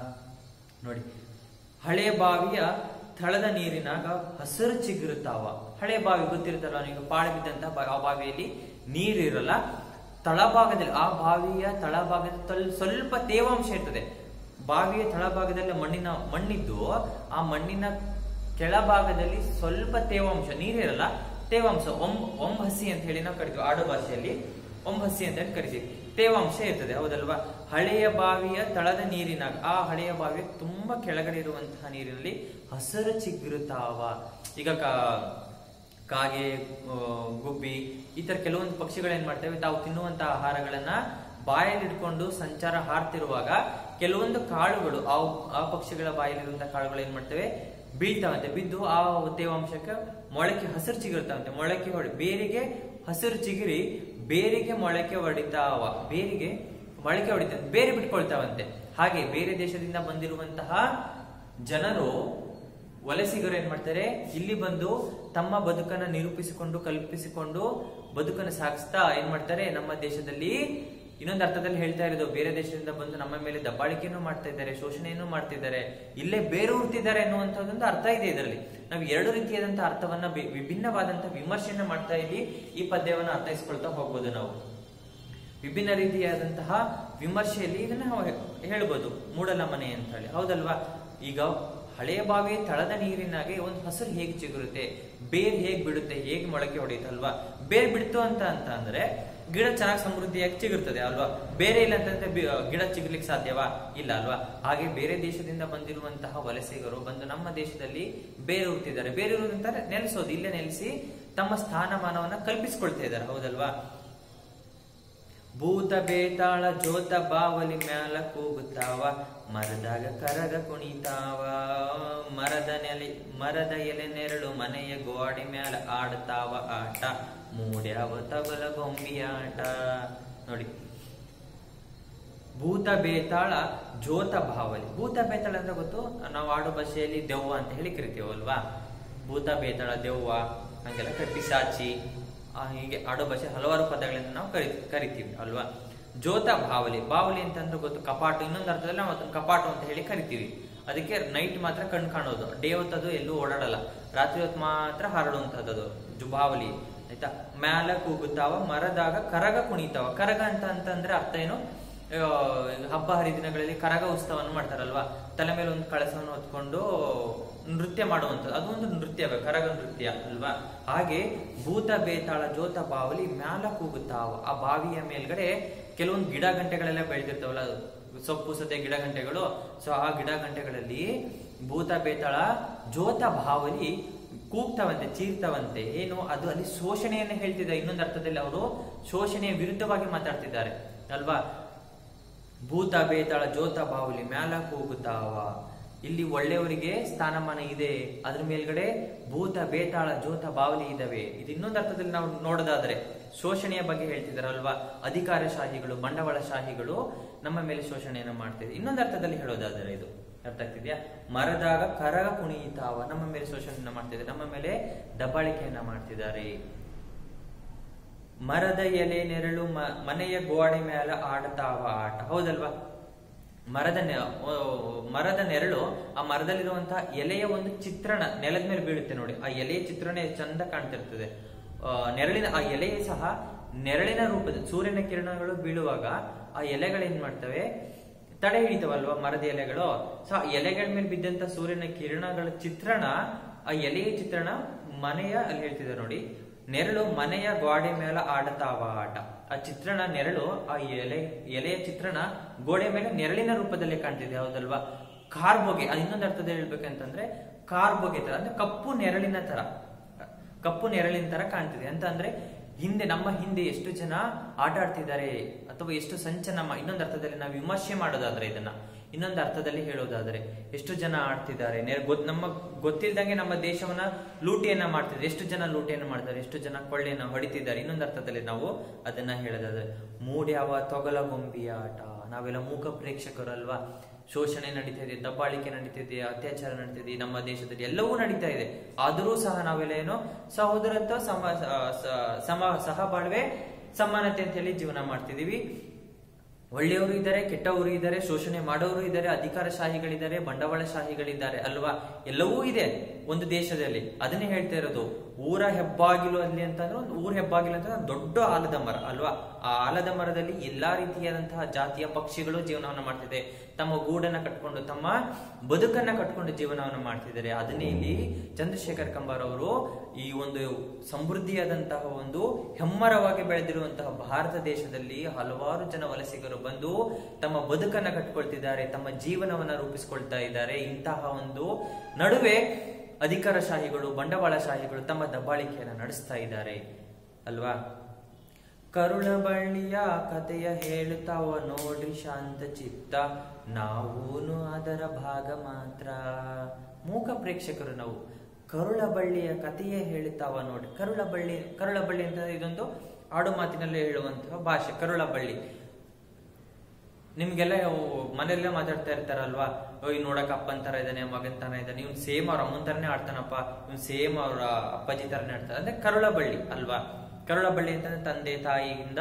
ನೋಡಿ ಹಳೆ ಬಾವಿಯ ತಳದ ನೀರಿನಾಗ ಹಸಿರು ಚಿಗುರುತ್ತಾವ ಹಳೆ ಬಾವಿ ಗೊತ್ತಿರುತ್ತಲ್ಲ ನೀವು ಪಾಳು ಬಿದ್ದಂತ ಬಾ- ಆ ಬಾವಿಯಲ್ಲಿ ನೀರಿರಲ್ಲ ತಳಭಾಗದಲ್ಲಿ ಆ ಬಾವಿಯ ತಳಭಾಗದಲ್ಲಿ ಸ್ವಲ್ಪ ತೇವಾಂಶ ಇರ್ತದೆ ಬಾವಿಯ ತಳಭಾಗದಲ್ಲಿ ಮಣ್ಣಿನ ಮಣ್ಣಿದ್ದು ಆ ಮಣ್ಣಿನ ಕೆಳಭಾಗದಲ್ಲಿ ಸ್ವಲ್ಪ ತೇವಾಂಶ ನೀರಿರಲ್ಲ ತೇವಾಂಶ ಒಂ ಒಂಬಸಿ ಅಂತ ಹೇಳಿ ನಾವು ಕರಿತೀವಿ ಆಡು ಭಾಷೆಯಲ್ಲಿ ಒಂಬಸಿ ಅಂತ ಹೇಳಿ ಕರಿತೀವಿ ತೇವಾಂಶ ಇರ್ತದೆ ಹೌದಲ್ವಾ ಹಳೆಯ ಬಾವಿಯ ತಳದ ನೀರಿನಾಗ ಆ ಹಳೆಯ ಬಾವಿಯ ತುಂಬಾ ಕೆಳಗಡೆ ಇರುವಂತಹ ನೀರಿನಲ್ಲಿ ಹಸಿರು ಚಿಗುರುತ್ತಾವ ಈಗ ಕಾ- ಕಾಗೆ ಆ, ಗುಬ್ಬಿ ಈ ತರ ಕೆಲವೊಂದು ಪಕ್ಷಿಗಳು ಏನ್ ಮಾಡ್ತವೆ ತಾವು ತಿನ್ನುವಂತಹ ಆಹಾರಗಳನ್ನ ಬಾಯಲ್ಲಿ ಇಟ್ಕೊಂಡು ಸಂಚಾರ ಹಾರ್ತಿರುವಾಗ ಕೆಲವೊಂದು ಕಾಳುಗಳು ಆ ಆ ಪಕ್ಷಿಗಳ ಬಾಯಲ್ಲಿರುವಂತಹ ಕಾಳುಗಳು ಏನ್ ಮಾಡ್ತವೆ ಬೀಳ್ತಾವಂತೆ ಬಿದ್ದು ಆ ತೇವಾಂಶಕ್ಕೆ ಮೊಳಕೆ ಹಸಿರು ಚಿಗುರ್ತಾವಂತೆ ಮೊಳಕೆ ಹೊಡಿ ಬೇರಿಗೆ ಹಸಿರು ಚಿಗಿರಿ ಬೇರಿಗೆ ಮೊಳಕೆ ಹೊಡಿತಾವ ಬೇರಿಗೆ ಮೊಳಕೆ ಹೊಡಿತಾವ ಬೇರೆ ಬಿಟ್ಕೊಳ್ತಾವಂತೆ ಹಾಗೆ ಬೇರೆ ದೇಶದಿಂದ ಬಂದಿರುವಂತಹ ಜನರು ವಲಸಿಗರು ಏನ್ ಮಾಡ್ತಾರೆ ಇಲ್ಲಿ ಬಂದು ತಮ್ಮ ಬದುಕನ್ನ ನಿರೂಪಿಸಿಕೊಂಡು ಕಲ್ಪಿಸಿಕೊಂಡು ಬದುಕನ್ನು ಸಾಗಿಸ್ತಾ ಏನ್ ಮಾಡ್ತಾರೆ ನಮ್ಮ ದೇಶದಲ್ಲಿ ಇನ್ನೊಂದು ಅರ್ಥದಲ್ಲಿ ಹೇಳ್ತಾ ಇರೋದು ಬೇರೆ ದೇಶದಿಂದ ಬಂದು ನಮ್ಮ ಮೇಲೆ ದಬ್ಬಾಳಿಕೆಯನ್ನು ಮಾಡ್ತಾ ಇದ್ದಾರೆ ಶೋಷಣೆಯನ್ನು ಮಾಡ್ತಿದ್ದಾರೆ ಇಲ್ಲೇ ಬೇರೂರ್ತಿದ್ದಾರೆ ಅನ್ನುವಂಥದ್ದೊಂದು ಅರ್ಥ ಇದೆ ಇದರಲ್ಲಿ ನಾವು ಎರಡು ರೀತಿಯಾದಂತಹ ಅರ್ಥವನ್ನ ವಿ- ವಿಭಿನ್ನವಾದಂತಹ ವಿಮರ್ಶೆಯನ್ನ ಮಾಡ್ತಾ ಇಲ್ಲಿ ಈ ಪದ್ಯವನ್ನ ಅರ್ಥೈಸ್ಕೊಳ್ತಾ ಹೋಗ್ಬೋದು ನಾವು ವಿಭಿನ್ನ ರೀತಿಯಾದಂತಹ ವಿಮರ್ಶೆಯಲ್ಲಿ ಇದನ್ನ ನಾವು ಹೇ- ಹೇಳ್ಬೋದು ಮೂಡಲಮನೆ ಅಂತ ಹೇಳಿ ಹೌದಲ್ವಾ ಈಗ ಹಳೆಯ ಬಾವಿಯ ತಳದ ನೀರಿನಾಗೆ ಒಂದು ಹಸಿರು ಹೇಗೆ ಚಿಗುರುತ್ತೆ ಬೇರ್ ಹೇಗ್ ಬಿಡುತ್ತೆ ಹೇಗೆ ಮೊಳಕೆ ಹೊಡೆಯುತ್ತಲ್ವಾ ಬೇರ್ ಬಿಡ್ತು ಅಂತ ಅಂತ ಅಂದ್ರೆ ಗಿಡ ಚೆನ್ನಾಗಿ ಸಮೃದ್ಧಿಯಾಗಿ ಚಿಗುರ್ತದೆ ಅಲ್ವಾ ಬೇರೆ ಇಲ್ಲ ಅಂತಂದ್ರೆ ಬಿ- ಗಿಡ ಚಿಗುರ್ಲಿಕ್ಕೆ ಸಾಧ್ಯವಾ ಇಲ್ಲ ಅಲ್ವಾ ಹಾಗೆ ಬೇರೆ ದೇಶದಿಂದ ಬಂದಿರುವಂತಹ ವಲಸಿಗರು ಬಂದು ನಮ್ಮ ದೇಶದಲ್ಲಿ ಬೇರೂರ್ತಿದ್ದಾರೆ ಬೇರೂರು ಅಂತಾರೆ ನೆಲೆಸೋದು ಇಲ್ಲೇ ನೆಲೆಸಿ ತಮ್ಮ ಸ್ಥಾನಮಾನವನ್ನ ಕಲ್ಪಿಸಿಕೊಳ್ತಾ ಇದ್ದಾರೆ ಹೌದಲ್ವಾ ಭೂತ ಬೇತಾಳ ಜೋತ ಬಾವಲಿ ಮ್ಯಾಲ ಕೂಗುತ್ತಾವ ಮರದಾಗ ಕರಗ ಕುಣಿತಾವ ಮರದ ನೆಲೆ ಮರದ ಎಲೆ ನೆರಳು ಮನೆಯ ಗೋಡೆ ಮ್ಯಾಲ ಆಡ್ತಾವ ಆಟ ಮೂಡ್ಯಾವ ತಗಲ ಗೊಂಬಿ ಆಟ ನೋಡಿ ಭೂತ ಬೇತಾಳ ಜೋತ ಬಾವಲಿ ಭೂತ ಬೇತಾಳ ಅಂದ್ರೆ ಗೊತ್ತು ನಾವು ಆಡು ಭಾಷೆಯಲ್ಲಿ ದೆವ್ವ ಅಂತ ಹೇಳಿ ಕರಿತೀವಲ್ವಾ ಭೂತ ಬೇತಾಳ ದೆವ್ವ ಹಂಗೆಲ್ಲ ಕ- ಪಿಶಾಚಿ ಆ, ಹೀಗೆ ಆಡೋ ಭಾಷೆ ಹಲವಾರು ಪದಗಳಿಂದ ನಾವು ಕರಿ ಕರಿತೀವಿ ಅಲ್ವಾ ಜೋತ ಬಾವಲಿ ಬಾವಲಿ ಅಂತಂದ್ರೆ ಗೊತ್ತು ಕಪಾಟು ಇನ್ನೊಂದು ಅರ್ಥದಲ್ಲಿ ನಾವು ಅದನ್ನ ಕಪಾಟು ಅಂತ ಹೇಳಿ ಕರಿತೀವಿ ಅದಕ್ಕೆ ನೈಟ್ ಮಾತ್ರ ಕಣ್ ಕಾಣೋದು ಡೇ ಹೊತ್ತದು ಎಲ್ಲೂ ಓಡಾಡಲ್ಲ ರಾತ್ರಿ ಹೊತ್ತು ಮಾತ್ರ ಹರಡುವಂತದ್ದು ಅದು ಜು- ಬಾವಲಿ ಆಯ್ತಾ ಮ್ಯಾಲ ಕೂಗುತ್ತಾವ ಮರದಾಗ ಕರಗ ಕುಣಿತಾವ ಕರಗ ಅಂತ ಅಂತಂದ್ರೆ ಅರ್ಥ ಏನು ಆ, ಹಬ್ಬ ಹರಿದಿನಗಳಲ್ಲಿ ಕರಗ ಉತ್ಸವವನ್ನು ಮಾಡ್ತಾರಲ್ವಾ ತಲೆ ಮೇಲೆ ಒಂದು ಕಳಸವನ್ನು ಹೊತ್ಕೊಂಡು ನೃತ್ಯ ಮಾಡುವಂಥದ್ದು ಅದು ಒಂದು ನೃತ್ಯವೇ ಕರಗ ನೃತ್ಯ ಅಲ್ವಾ ಹಾಗೆ ಭೂತ ಬೇತಾಳ ಜೋತ ಬಾವಲಿ ಮ್ಯಾಲ ಕೂಗುತ್ತಾವ ಆ ಬಾವಿಯ ಮೇಲ್ಗಡೆ ಕೆಲವೊಂದು ಗಿಡ ಗಂಟೆಗಳೆಲ್ಲ ಬೆಳೆದಿರ್ತಾವಲ್ಲ ಸೊಪ್ಪು ಸತೆ ಗಿಡ ಗಂಟೆಗಳು ಸೊ ಆ ಗಿಡ ಗಂಟೆಗಳಲ್ಲಿ ಭೂತ ಬೇತಾಳ ಜೋತ ಬಾವಲಿ ಕೂಗ್ತಾವಂತೆ ಚೀರ್ತಾವಂತೆ ಏನು ಅದು ಅಲ್ಲಿ ಶೋಷಣೆಯನ್ನ ಹೇಳ್ತಿದ್ದಾರೆ ಇನ್ನೊಂದು ಅರ್ಥದಲ್ಲಿ ಅವರು ಶೋಷಣೆಯ ವಿರುದ್ಧವಾಗಿ ಮಾತಾಡ್ತಿದ್ದಾರೆ ಅಲ್ವಾ ಭೂತ ಬೇತಾಳ ಜೋತ ಬಾವುಲಿ ಮ್ಯಾಲ ಕೂಗುತ್ತಾವ ಇಲ್ಲಿ ಒಳ್ಳೆಯವರಿಗೆ ಸ್ಥಾನಮಾನ ಇದೆ ಅದ್ರ ಮೇಲ್ಗಡೆ ಭೂತ ಬೇತಾಳ ಜೋತ ಬಾವಲಿ ಇದಾವೆ ಇದು ಇನ್ನೊಂದು ಅರ್ಥದಲ್ಲಿ ನಾವು ನೋಡೋದಾದ್ರೆ ಶೋಷಣೆಯ ಬಗ್ಗೆ ಹೇಳ್ತಿದಾರಲ್ವಾ ಅಧಿಕಾರಶಾಹಿಗಳು ಬಂಡವಾಳಶಾಹಿಗಳು ನಮ್ಮ ಮೇಲೆ ಶೋಷಣೆಯನ್ನ ಮಾಡ್ತಿದೆ ಇನ್ನೊಂದು ಅರ್ಥದಲ್ಲಿ ಹೇಳೋದಾದ್ರೆ ಇದು ಅರ್ಥ ಆಗ್ತಿದ್ಯಾ ಮರದಾಗ ಕರಗ ಕುಣಿತಾವ ನಮ್ಮ ಮೇಲೆ ಶೋಷಣೆಯನ್ನ ಮಾಡ್ತಿದ್ದಾರೆ ನಮ್ಮ ಮೇಲೆ ದಬ್ಬಾಳಿಕೆಯನ್ನ ಮಾಡ್ತಿದ್ದಾರೆ ಮರದ ಎಲೆ ನೆರಳು ಮ- ಮನೆಯ ಗೋಡೆ ಮೇಲೆ ಆಡ್ತಾವ ಆಟ ಹೌದಲ್ವಾ ಮರದ ನೆ- ಓ, ಮರದ ನೆರಳು ಆ ಮರದಲ್ಲಿರುವಂತಹ ಎಲೆಯ ಒಂದು ಚಿತ್ರಣ ನೆಲದ ಮೇಲೆ ಬೀಳುತ್ತೆ ನೋಡಿ ಆ ಎಲೆಯ ಚಿತ್ರಣ ಎಷ್ಟ್ ಚಂದ ಕಾಣ್ತಿರ್ತದೆ ಆ, ನೆರಳಿನ ಆ ಎಲೆ ಸಹ ನೆರಳಿನ ರೂಪದ ಸೂರ್ಯನ ಕಿರಣಗಳು ಬೀಳುವಾಗ ಆ ಎಲೆಗಳೇನ್ ಮಾಡ್ತವೆ ತಡೆ ಹಿಡಿತವಲ್ವಾ ಮರದ ಎಲೆಗಳು ಸೊ ಆ ಎಲೆಗಳ ಮೇಲೆ ಬಿದ್ದಂತ ಸೂರ್ಯನ ಕಿರಣಗಳ ಚಿತ್ರಣ ಆ ಎಲೆಯ ಚಿತ್ರಣ ಮನೆಯ ಅಲ್ಲಿ ಹೇಳ್ತಿದ್ದಾರೆ ನೋಡಿ ನೆರಳು ಮನೆಯ ಗೋಡೆ ಮೇಲೆ ಆಡತಾವ ಆಟ ಆ ಚಿತ್ರಣ ನೆರಳು ಆ ಎಲೆ ಎಲೆಯ ಚಿತ್ರಣ ಗೋಡೆ ಮೇಲೆ ನೆರಳಿನ ರೂಪದಲ್ಲಿ ಕಾಣ್ತಿದೆ ಹೌದಲ್ವಾ ಕಾರ್ಬೊಗೆ ಅದು ಇನ್ನೊಂದು ಅರ್ಥದಲ್ಲಿ ಹೇಳ್ಬೇಕಂತಂದ್ರೆ ಕಾರ್ಬೊಗೆ ತರ ಅಂದ್ರೆ ಕಪ್ಪು ನೆರಳಿನ ತರ ಕಪ್ಪು ನೆರಳಿನ ತರ ಕಾಣ್ತಿದೆ ಅಂತ ಅಂದ್ರೆ ಹಿಂದೆ ನಮ್ಮ ಹಿಂದೆ ಎಷ್ಟು ಜನ ಆಟ ಆಡ್ತಿದ್ದಾರೆ ಅಥವಾ ಎಷ್ಟು ಸಂಚನ ಮಾ- ಇನ್ನೊಂದು ಅರ್ಥದಲ್ಲಿ ನಾವು ವಿಮರ್ಶೆ ಮಾಡೋದಾದ್ರೆ ಇದನ್ನ ಇನ್ನೊಂದು ಅರ್ಥದಲ್ಲಿ ಹೇಳೋದಾದ್ರೆ ಎಷ್ಟು ಜನ ಆಡ್ತಿದ್ದಾರೆ ನೆ- ಗೊತ್- ನಮ್ಮ ಗೊತ್ತಿಲ್ದಂಗೆ ನಮ್ಮ ದೇಶವನ್ನ ಲೂಟಿಯನ್ನ ಮಾಡ್ತಿದ್ದಾರೆ ಎಷ್ಟು ಜನ ಲೂಟಿಯನ್ನ ಮಾಡ್ತಾರೆ ಎಷ್ಟು ಜನ ಕೊಳ್ಳೆಯನ್ನ ಹೊಡಿತಿದ್ದಾರೆ ಇನ್ನೊಂದು ಅರ್ಥದಲ್ಲಿ ನಾವು ಅದನ್ನ ಹೇಳೋದಾದ್ರೆ ಮೂಡ್ಯಾವ ತೊಗಲಗೊಂಬಿಯ ಆಟ ನಾವೆಲ್ಲ ಮೂಕ ಪ್ರೇಕ್ಷಕರು ಅಲ್ವಾ ಶೋಷಣೆ ನಡೀತಾ ಇದೆ ದಬ್ಬಾಳಿಕೆ ನಡೀತಿದೆ ಅತ್ಯಾಚಾರ ನಡೀತಿದೆ ನಮ್ಮ ದೇಶದಲ್ಲಿ ಎಲ್ಲವೂ ನಡೀತಾ ಇದೆ ಆದರೂ ಸಹ ನಾವೆಲ್ಲ ಏನೋ ಸಹೋದರತ್ವ ಸಮ ಸ- ಸಮ ಸಹಬಾಳ್ವೆ ಸಮಾನತೆ ಅಂತ ಹೇಳಿ ಜೀವನ ಮಾಡ್ತಿದೀವಿ ಒಳ್ಳೆಯವರು ಇದ್ದಾರೆ ಕೆಟ್ಟವರು ಇದ್ದಾರೆ ಶೋಷಣೆ ಮಾಡೋರು ಇದ್ದಾರೆ ಅಧಿಕಾರಶಾಹಿಗಳಿದ್ದಾರೆ ಬಂಡವಾಳಶಾಹಿಗಳಿದ್ದಾರೆ ಅಲ್ವಾ ಎಲ್ಲವೂ ಇದೆ ಒಂದು ದೇಶದಲ್ಲಿ ಅದನ್ನೇ ಹೇಳ್ತಾ ಇರೋದು ಊರ ಹೆಬ್ಬಾಗಿಲು ಅಲ್ಲಿ ಅಂತಂದ್ರೆ ಒಂದು ಊರ ಹೆಬ್ಬಾಗಿಲು ಅಂತ ಒಂದು ದೊಡ್ಡ ಆಲದ ಮರ ಅಲ್ವಾ ಆ ಆಲದ ಮರದಲ್ಲಿ ಎಲ್ಲಾ ರೀತಿಯಾದಂತಹ ಜಾತಿಯ ಪಕ್ಷಿಗಳು ಜೀವನವನ್ನು ಮಾಡ್ತಿದೆ ತಮ್ಮ ಗೂಡನ್ನ ಕಟ್ಕೊಂಡು ತಮ್ಮ ಬದುಕನ್ನ ಕಟ್ಕೊಂಡು ಜೀವನವನ್ನು ಮಾಡ್ತಿದ್ದಾರೆ ಅದನ್ನೇ ಇಲ್ಲಿ ಚಂದ್ರಶೇಖರ್ ಕಂಬಾರ್ ಅವರು ಈ ಒಂದು ಸಮೃದ್ಧಿಯಾದಂತಹ ಒಂದು ಹೆಮ್ಮರವಾಗಿ ಬೆಳೆದಿರುವಂತಹ ಭಾರತ ದೇಶದಲ್ಲಿ ಹಲವಾರು ಜನ ವಲಸಿಗರು ಬಂದು ತಮ್ಮ ಬದುಕನ್ನ ಕಟ್ಕೊಳ್ತಿದ್ದಾರೆ ತಮ್ಮ ಜೀವನವನ್ನ ರೂಪಿಸ್ಕೊಳ್ತಾ ಇದ್ದಾರೆ ಇಂತಹ ಒಂದು ನಡುವೆ ಅಧಿಕಾರಶಾಹಿಗಳು ಬಂಡವಾಳಶಾಹಿಗಳು ತಮ್ಮ ದಬ್ಬಾಳಿಕೆಯನ್ನ ನಡೆಸ್ತಾ ಇದ್ದಾರೆ ಅಲ್ವಾ ಕರುಳ ಬಳ್ಳಿಯ ಕಥೆಯ ಹೇಳುತ್ತಾವ ನೋಡ್ರಿ ಶಾಂತ ಚಿತ್ತ ನಾವೂನು ಅದರ ಭಾಗ ಮಾತ್ರ ಮೂಕ ಪ್ರೇಕ್ಷಕರು ನಾವು ಕರುಳ ಬಳ್ಳಿಯ ಕಥೆಯೇ ಹೇಳುತ್ತಾವ ನೋಡ್ರಿ ಕರುಳ ಬಳ್ಳಿ ಕರುಳ ಬಳ್ಳಿ ಅಂತ ಇದೊಂದು ಆಡು ಮಾತಿನಲ್ಲಿ ಹೇಳುವಂತಹ ಭಾಷೆ ಕರುಳ ಬಳ್ಳಿ ನಿಮ್ಗೆಲ್ಲ ಮನೆಯಲ್ಲೇ ಮಾತಾಡ್ತಾ ಇರ್ತಾರಲ್ವಾ ಓಯ್ ನೋಡಕ್ ಅಪ್ಪನ್ ತರ ಇದ್ದಾನೆ ಮಗನ್ ತರ ಇದ್ದಾನೆ ಇವ್ನು ಸೇಮ್ ಅವ್ರ ಅಮ್ಮನ್ ತರನೇ ಆಡ್ತಾನಪ್ಪ ಇವ್ನು ಸೇಮ್ ಅವ್ರ ಅಪ್ಪಾಜಿ ತರನೇ ಆಡ್ತಾನೆ ಅಂದ್ರೆ ಕರುಳ ಬಳ್ಳಿ ಅಲ್ವಾ ಕರುಳ ಬಳ್ಳಿ ಅಂತಂದ್ರೆ ತಂದೆ ತಾಯಿಯಿಂದ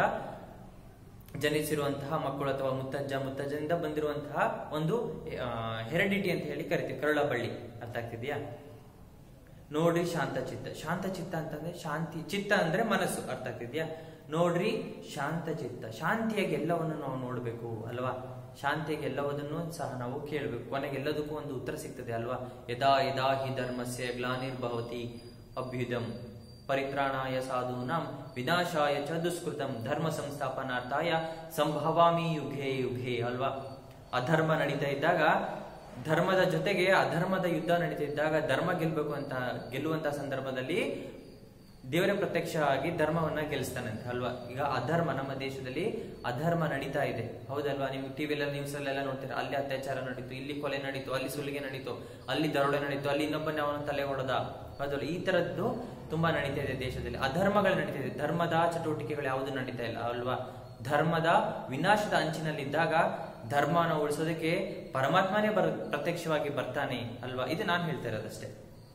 ಜನಿಸಿರುವಂತಹ ಮಕ್ಕಳು ಅಥವಾ ಮುತ್ತಜ್ಜ ಮುತ್ತಜ್ಜನಿಂದ ಬಂದಿರುವಂತಹ ಒಂದು ಹೆರಿಡಿಟಿ ಅಂತ ಹೇಳಿ ಕರಿತೀವಿ ಕರುಳ ಬಳ್ಳಿ ಅರ್ಥ ಆಗ್ತಿದ್ಯಾ ನೋಡ್ರಿ ಶಾಂತ ಚಿತ್ತ ಶಾಂತ ಚಿತ್ತ ಅಂತಂದ್ರೆ ಶಾಂತಿ ಚಿತ್ತ ಅಂದ್ರೆ ಮನಸ್ಸು ಅರ್ಥ ಆಗ್ತಿದ್ಯಾ ನೋಡ್ರಿ ಶಾಂತ ಚಿತ್ತ ಶಾಂತಿಯಾಗಿ ಎಲ್ಲವನ್ನು ನಾವು ನೋಡ್ಬೇಕು ಅಲ್ವಾ ಶಾಂತಿಯಾಗಿ ಎಲ್ಲವನ್ನೂ ಸಹ ನಾವು ಕೇಳಬೇಕು ಕೊನೆಗೆ ಎಲ್ಲದಕ್ಕೂ ಒಂದು ಉತ್ತರ ಸಿಗ್ತದೆ ಅಲ್ವಾ ಯದಾ ಯದಾ ಹಿ ಧರ್ಮಸ್ಯ ಗ್ಲಾನಿರ್ಭವತಿ ಅಭ್ಯುದಂ ಪರಿತ್ರಾಣಾಯ ಸಾಧೂನಾಂ ವಿನಾಶಾಯ ಚ ದುಷ್ಕೃತಂ ಧರ್ಮ ಸಂಸ್ಥಾಪನಾರ್ಥಾಯ ಸಂಭವಾಮಿ ಯುಗೇ ಯುಗೇ ಅಲ್ವಾ ಅಧರ್ಮ ನಡೀತಾ ಇದ್ದಾಗ ಧರ್ಮದ ಜೊತೆಗೆ ಅಧರ್ಮದ ಯುದ್ಧ ನಡೀತಾ ಇದ್ದಾಗ ಧರ್ಮ ಗೆಲ್ಬೇಕು ಅಂತ ಗೆಲ್ಲುವಂತ ಸಂದರ್ಭದಲ್ಲಿ ದೇವರೇ ಪ್ರತ್ಯಕ್ಷ ಆಗಿ ಧರ್ಮವನ್ನ ಗೆಲ್ಲಿಸ್ತಾನಂತೆ ಅಲ್ವಾ ಈಗ ಅಧರ್ಮ ನಮ್ಮ ದೇಶದಲ್ಲಿ ಅಧರ್ಮ ನಡೀತಾ ಇದೆ ಹೌದಲ್ವಾ ನೀವು ಟಿವಿಲೆಲ್ಲ ನ್ಯೂಸ್ ಅಲ್ಲೆಲ್ಲ ನೋಡ್ತೀರಾ ಅಲ್ಲಿ ಅತ್ಯಾಚಾರ ನಡೀತು ಇಲ್ಲಿ ಕೊಲೆ ನಡೀತು ಅಲ್ಲಿ ಸುಲಿಗೆ ನಡೀತು ಅಲ್ಲಿ ದರೋಡೆ ನಡೀತು ಅಲ್ಲಿ ಇನ್ನೊಬ್ಬನೇ ಅವನ ತಲೆ ಹೊಡೆದ ಹೌದಲ್ಲ ಈ ತರದ್ದು ತುಂಬಾ ನಡೀತಾ ಇದೆ ದೇಶದಲ್ಲಿ ಅಧರ್ಮಗಳು ನಡೀತಾ ಇದೆ ಧರ್ಮದ ಚಟುವಟಿಕೆಗಳು ಯಾವುದು ನಡೀತಾ ಇಲ್ಲ ಅಲ್ವಾ ಧರ್ಮದ ವಿನಾಶದ ಅಂಚಿನಲ್ಲಿದ್ದಾಗ ಧರ್ಮನ ಉಳಿಸೋದಕ್ಕೆ ಪರಮಾತ್ಮನೇ ಬರ್ ಪ್ರತ್ಯಕ್ಷವಾಗಿ ಬರ್ತಾನೆ ಅಲ್ವಾ ಇದು ನಾನು ಹೇಳ್ತಾ ಇರೋದಷ್ಟೇ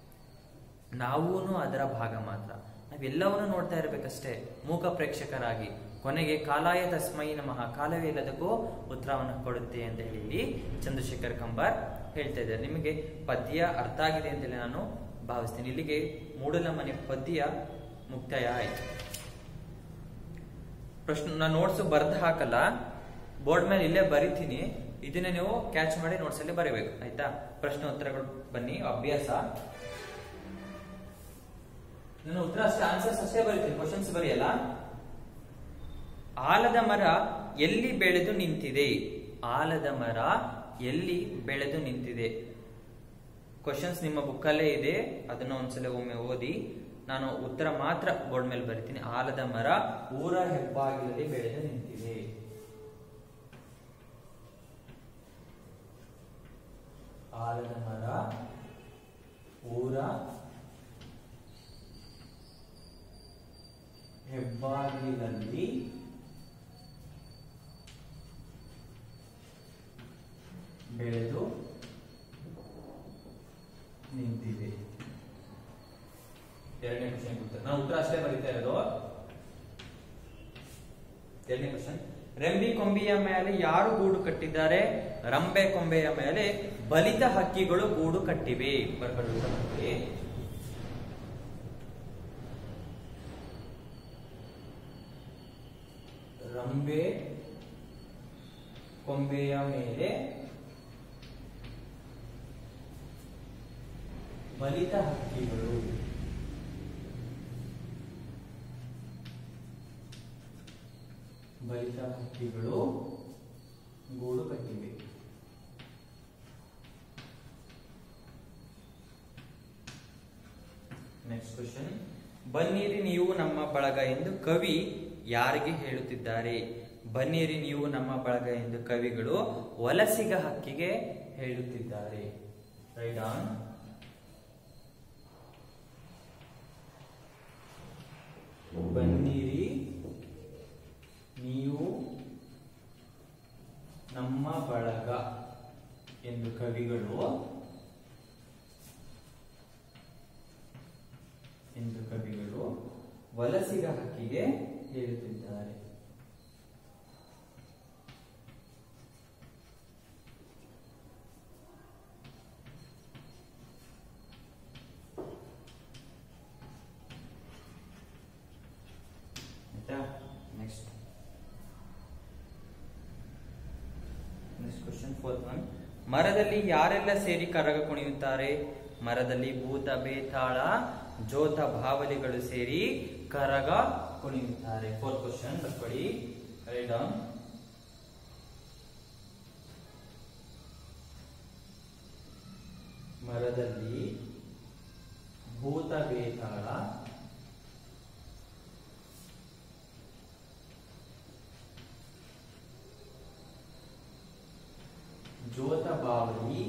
ನಾವೂನು ಅದರ ಭಾಗ ಮಾತ್ರ ನಾವೆಲ್ಲವನ್ನೂ ನೋಡ್ತಾ ಇರ್ಬೇಕಷ್ಟೇ ಮೂಕ ಪ್ರೇಕ್ಷಕರಾಗಿ ಕೊನೆಗೆ ಕಾಲಾಯ ತಸ್ಮೈ ನಮಃ ಕಾಲವೇ ಎಲ್ಲದಕ್ಕೂ ಉತ್ತರವನ್ನು ಕೊಡುತ್ತೆ ಅಂತ ಹೇಳಿ ಇಲ್ಲಿ ಚಂದ್ರಶೇಖರ್ ಕಂಬಾರ್ ಹೇಳ್ತಾ ಇದ್ದಾರೆ ನಿಮಗೆ ಪದ್ಯ ಅರ್ಥ ಆಗಿದೆ ಅಂತೇಳಿ ನಾನು ಭಾವಿಸ್ತೀನಿ ಇಲ್ಲಿಗೆ ಮೂಡಲ ಮನೆ ಪದ್ಯ ಮುಕ್ತಾಯ ಆಯ್ತು ಪ್ರಶ್ನೆ ನಾನು ನೋಟ್ಸ್ ಬರ್ದು ಹಾಕಲ್ಲ ಬೋರ್ಡ್ ಮೇಲೆ ಇಲ್ಲೇ ಬರಿತೀನಿ ಇದನ್ನ ನೀವು ಕ್ಯಾಚ್ ಮಾಡಿ ನೋಟ್ಸ್ ಅಲ್ಲಿ ಬರೀಬೇಕು ಆಯ್ತಾ ಪ್ರಶ್ನೆ ಉತ್ತರಗಳು ಬನ್ನಿ ಅಭ್ಯಾಸ ನಾನು ಉತ್ತರ ಅಷ್ಟೇ ಆನ್ಸರ್ಸ್ ಅಷ್ಟೇ ಬರೀತೀನಿ ಕ್ವಶನ್ಸ್ ಬರೆಯಲ್ಲ ಆಲದ ಮರ ಎಲ್ಲಿ ಬೆಳೆದು ನಿಂತಿದೆ ಆಲದ ಮರ ಎಲ್ಲಿ ಬೆಳೆದು ನಿಂತಿದೆ ಕ್ವಶನ್ಸ್ ನಿಮ್ಮ ಬುಕ್ಕಲ್ಲೇ ಇದೆ ಅದನ್ನ ಒಂದ್ಸಲ ಒಮ್ಮೆ ಓದಿ ನಾನು ಉತ್ತರ ಮಾತ್ರ ಬೋರ್ಡ್ ಮೇಲೆ ಬರಿತೀನಿ ಆಲದ ಮರ ಊರ ಹೆಬ್ಬಾಗಿಲಲ್ಲಿ ಬೆಳೆದು ನಿಂತಿದೆ ಆಲದ ಮರ ಊರ ಹೆಬ್ಬಾಗಿಲಲ್ಲಿ ಬೆಳೆದು ನಿಂತಿದೆ ಎರಡನೇ ಕ್ವಶನ್ ಉತ್ತರ ನಾನು ಉತ್ತರ ಅಷ್ಟೇ ಬರೀತಾ ಇರೋದು ಎರಡನೇ ಕ್ವಶನ್ ರೆಂಬಿ ಕೊಂಬೆಯ ಮೇಲೆ ಯಾರು ಗೂಡು ಕಟ್ಟಿದ್ದಾರೆ ರಂಬೆ ಕೊಂಬೆಯ ಮೇಲೆ ಬಲಿತ ಹಕ್ಕಿಗಳು ಗೂಡು ಕಟ್ಟಿವೆ ಬರ್ಕೊಂಡು ಉತ್ತರ ಬರ್ಕೊಳ್ಳಿ. ರಂಬೆ ಕೊಂಬೆಯ ಮೇಲೆ ಬಲಿತ ಹಕ್ಕಿಗಳು ಬಲಿತ ಹಕ್ಕಿಗಳು ಗೂಡು ಕಟ್ಟಿವೆ ನೆಕ್ಸ್ಟ್ ಕ್ವಶನ್ ಬನ್ನಿರಿ ನೀವು ನಮ್ಮ ಬಳಗ ಎಂದು ಕವಿ ಯಾರಿಗೆ ಹೇಳುತ್ತಿದ್ದಾರೆ ಬನ್ನಿರಿ ನೀವು ನಮ್ಮ ಬಳಗ ಎಂದು ಕವಿಗಳು ವಲಸಿಗ ಹಕ್ಕಿಗೆ ಹೇಳುತ್ತಿದ್ದಾರೆ ರೈಟ್ ಆನ್ ಬನ್ನಿರಿ ನೀವು ನಮ್ಮ ಬಳಗ ಎಂದು ಕವಿಗಳು ಎಂದು ಕವಿಗಳು ವಲಸಿಗ ಹಕ್ಕಿಗೆ ಹೇಳುತ್ತಿದ್ದಾರೆ ಆಯ್ತಾ next next question fourth one ಮರದಲ್ಲಿ ಯಾರೆಲ್ಲ ಸೇರಿ ಕರಗ ಕುಣಿಯುತ್ತಾರೆ ಮರದಲ್ಲಿ ಭೂತ ಬೇತಾಳ ಜೋತ ಭಾವಲಿಗಳು ಸೇರಿ ಕರಗ ಕುಣಿಯುತ್ತಾರೆ ಫೋರ್ತ್ ಕ್ವಶನ್ ಬರ್ಕೊಳ್ಳಿ ರೈಟ್ ಡೌನ್ ಮರದಲ್ಲಿ ಭೂತ ಬೇತಾಳ ಜೋತ ಬಾವಲಿ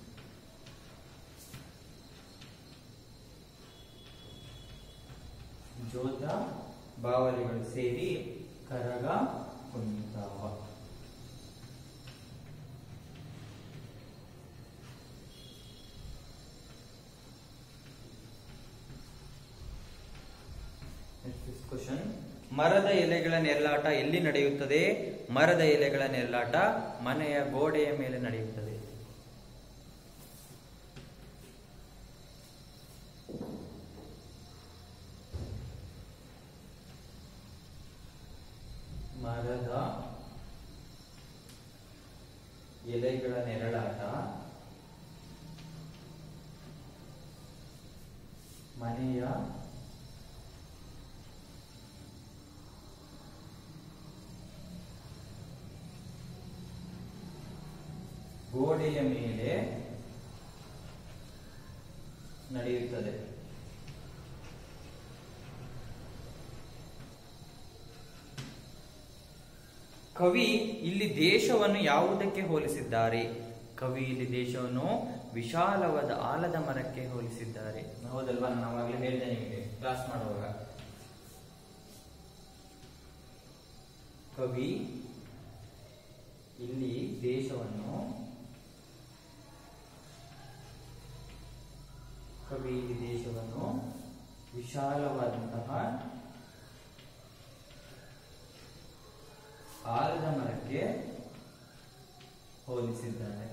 ಜೋತ ಬಾವಲಿಗಳು ಸೇರಿ ಕರಗ ಕುಣಿತಾವ ಕ್ವಶನ್ ಮರದ ಎಲೆಗಳ ನೆರಳಾಟ ಎಲ್ಲಿ ನಡೆಯುತ್ತದೆ ಮರದ ಎಲೆಗಳ ನೆರಳಾಟ ಮನೆಯ ಗೋಡೆಯ ಮೇಲೆ ನಡೆಯುತ್ತದೆ ಮರದ ಎಲೆಗಳ ನೆರಳಾಟ ಮನೆಯ ಗೋಡೆಯ ಮೇಲೆ ನಡೆಯುತ್ತದೆ ಕವಿ ಇಲ್ಲಿ ದೇಶವನ್ನು ಯಾವುದಕ್ಕೆ ಹೋಲಿಸಿದ್ದಾರೆ ಕವಿ ಇಲ್ಲಿ ದೇಶವನ್ನು ವಿಶಾಲವಾದ ಆಲದ ಮರಕ್ಕೆ ಹೋಲಿಸಿದ್ದಾರೆ ಹೌದಲ್ವಾ ನಾನು ಅವಾಗಲೇ ಹೇಳಿದೆ ನಿಮಗೆ ಕ್ಲಾಸ್ ಮಾಡುವಾಗ ಕವಿ ಇಲ್ಲಿ ದೇಶವನ್ನು ಕವಿ ಇಲ್ಲಿ ದೇಶವನ್ನು ವಿಶಾಲವಾದಂತಹ ಆಲದ ಮರಕ್ಕೆ ಹೋಲಿಸಿದ್ದಾರೆ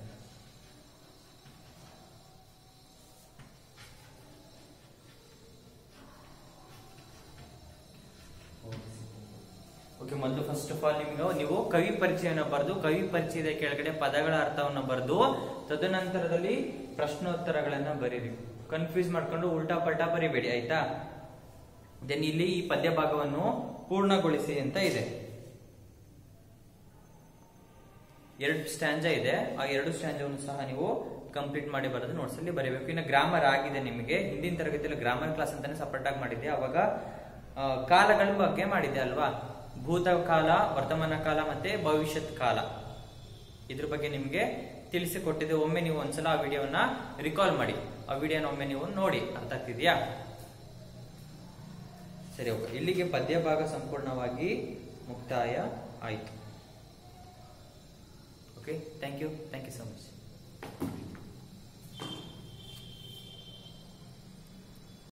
ಓಕೆ ಮೊದಲು ಫಸ್ಟ್ ಆಫ್ ಆಲ್ ನಿಮ್ಗೆ ನೀವು ಕವಿ ಪರಿಚಯನ ಬರೆದು ಕವಿ ಪರಿಚಯದ ಕೆಳಗಡೆ ಪದಗಳ ಅರ್ಥವನ್ನು ಬರೆದು ತದನಂತರದಲ್ಲಿ ಪ್ರಶ್ನೋತ್ತರಗಳನ್ನ ಬರೀರಿ ಕನ್ಫ್ಯೂಸ್ ಮಾಡ್ಕೊಂಡು ಉಲ್ಟಾ ಪಲ್ಟಾ ಬರಿಬೇಡಿ ಆಯ್ತಾ ದೆನ್ ಇಲ್ಲಿ ಈ ಪದ್ಯ ಭಾಗವನ್ನು ಪೂರ್ಣಗೊಳಿಸಿ ಅಂತ ಇದೆ ಎರಡು ಸ್ಟ್ಯಾಂಜ ಇದೆ ಆ ಎರಡು ಸ್ಟ್ಯಾಂಜವನ್ನು ಸಹ ನೀವು ಕಂಪ್ಲೀಟ್ ಮಾಡಿ ಬರೋದು ನೋಟ್ಸ್ ಅಲ್ಲಿ ಬರೀಬೇಕು ಇನ್ನು ಗ್ರಾಮರ್ ಆಗಿದೆ ನಿಮಗೆ ಹಿಂದಿನ ತರಗತಿಯಲ್ಲಿ ಗ್ರಾಮರ್ ಕ್ಲಾಸ್ ಅಂತಾನೆ ಸಪರೇಟ್ ಆಗಿ ಮಾಡಿದ್ದೆ ಅವಾಗ ಆ, ಕಾಲಗಳ ಬಗ್ಗೆ ಮಾಡಿದ್ದೆ ಅಲ್ವಾ ಭೂತಕಾಲ ವರ್ತಮಾನ ಕಾಲ ಮತ್ತೆ ಭವಿಷ್ಯತ್ ಕಾಲ ಇದ್ರ ಬಗ್ಗೆ ನಿಮ್ಗೆ ತಿಳಿಸಿಕೊಟ್ಟಿದೆ ಒಮ್ಮೆ ನೀವು ಒಂದ್ಸಲ ಆ ವಿಡಿಯೋನ ರಿಕಾಲ್ ಮಾಡಿ ಆ ವಿಡಿಯೋನ ಒಮ್ಮೆ ನೀವು ನೋಡಿ ಅರ್ಥ ಆಗ್ತಿದ್ಯಾ ಸರಿ ಓಕೆ ಇಲ್ಲಿಗೆ ಪದ್ಯ ಭಾಗ ಸಂಪೂರ್ಣವಾಗಿ ಮುಕ್ತಾಯ ಆಯಿತು okay thank you thank you so much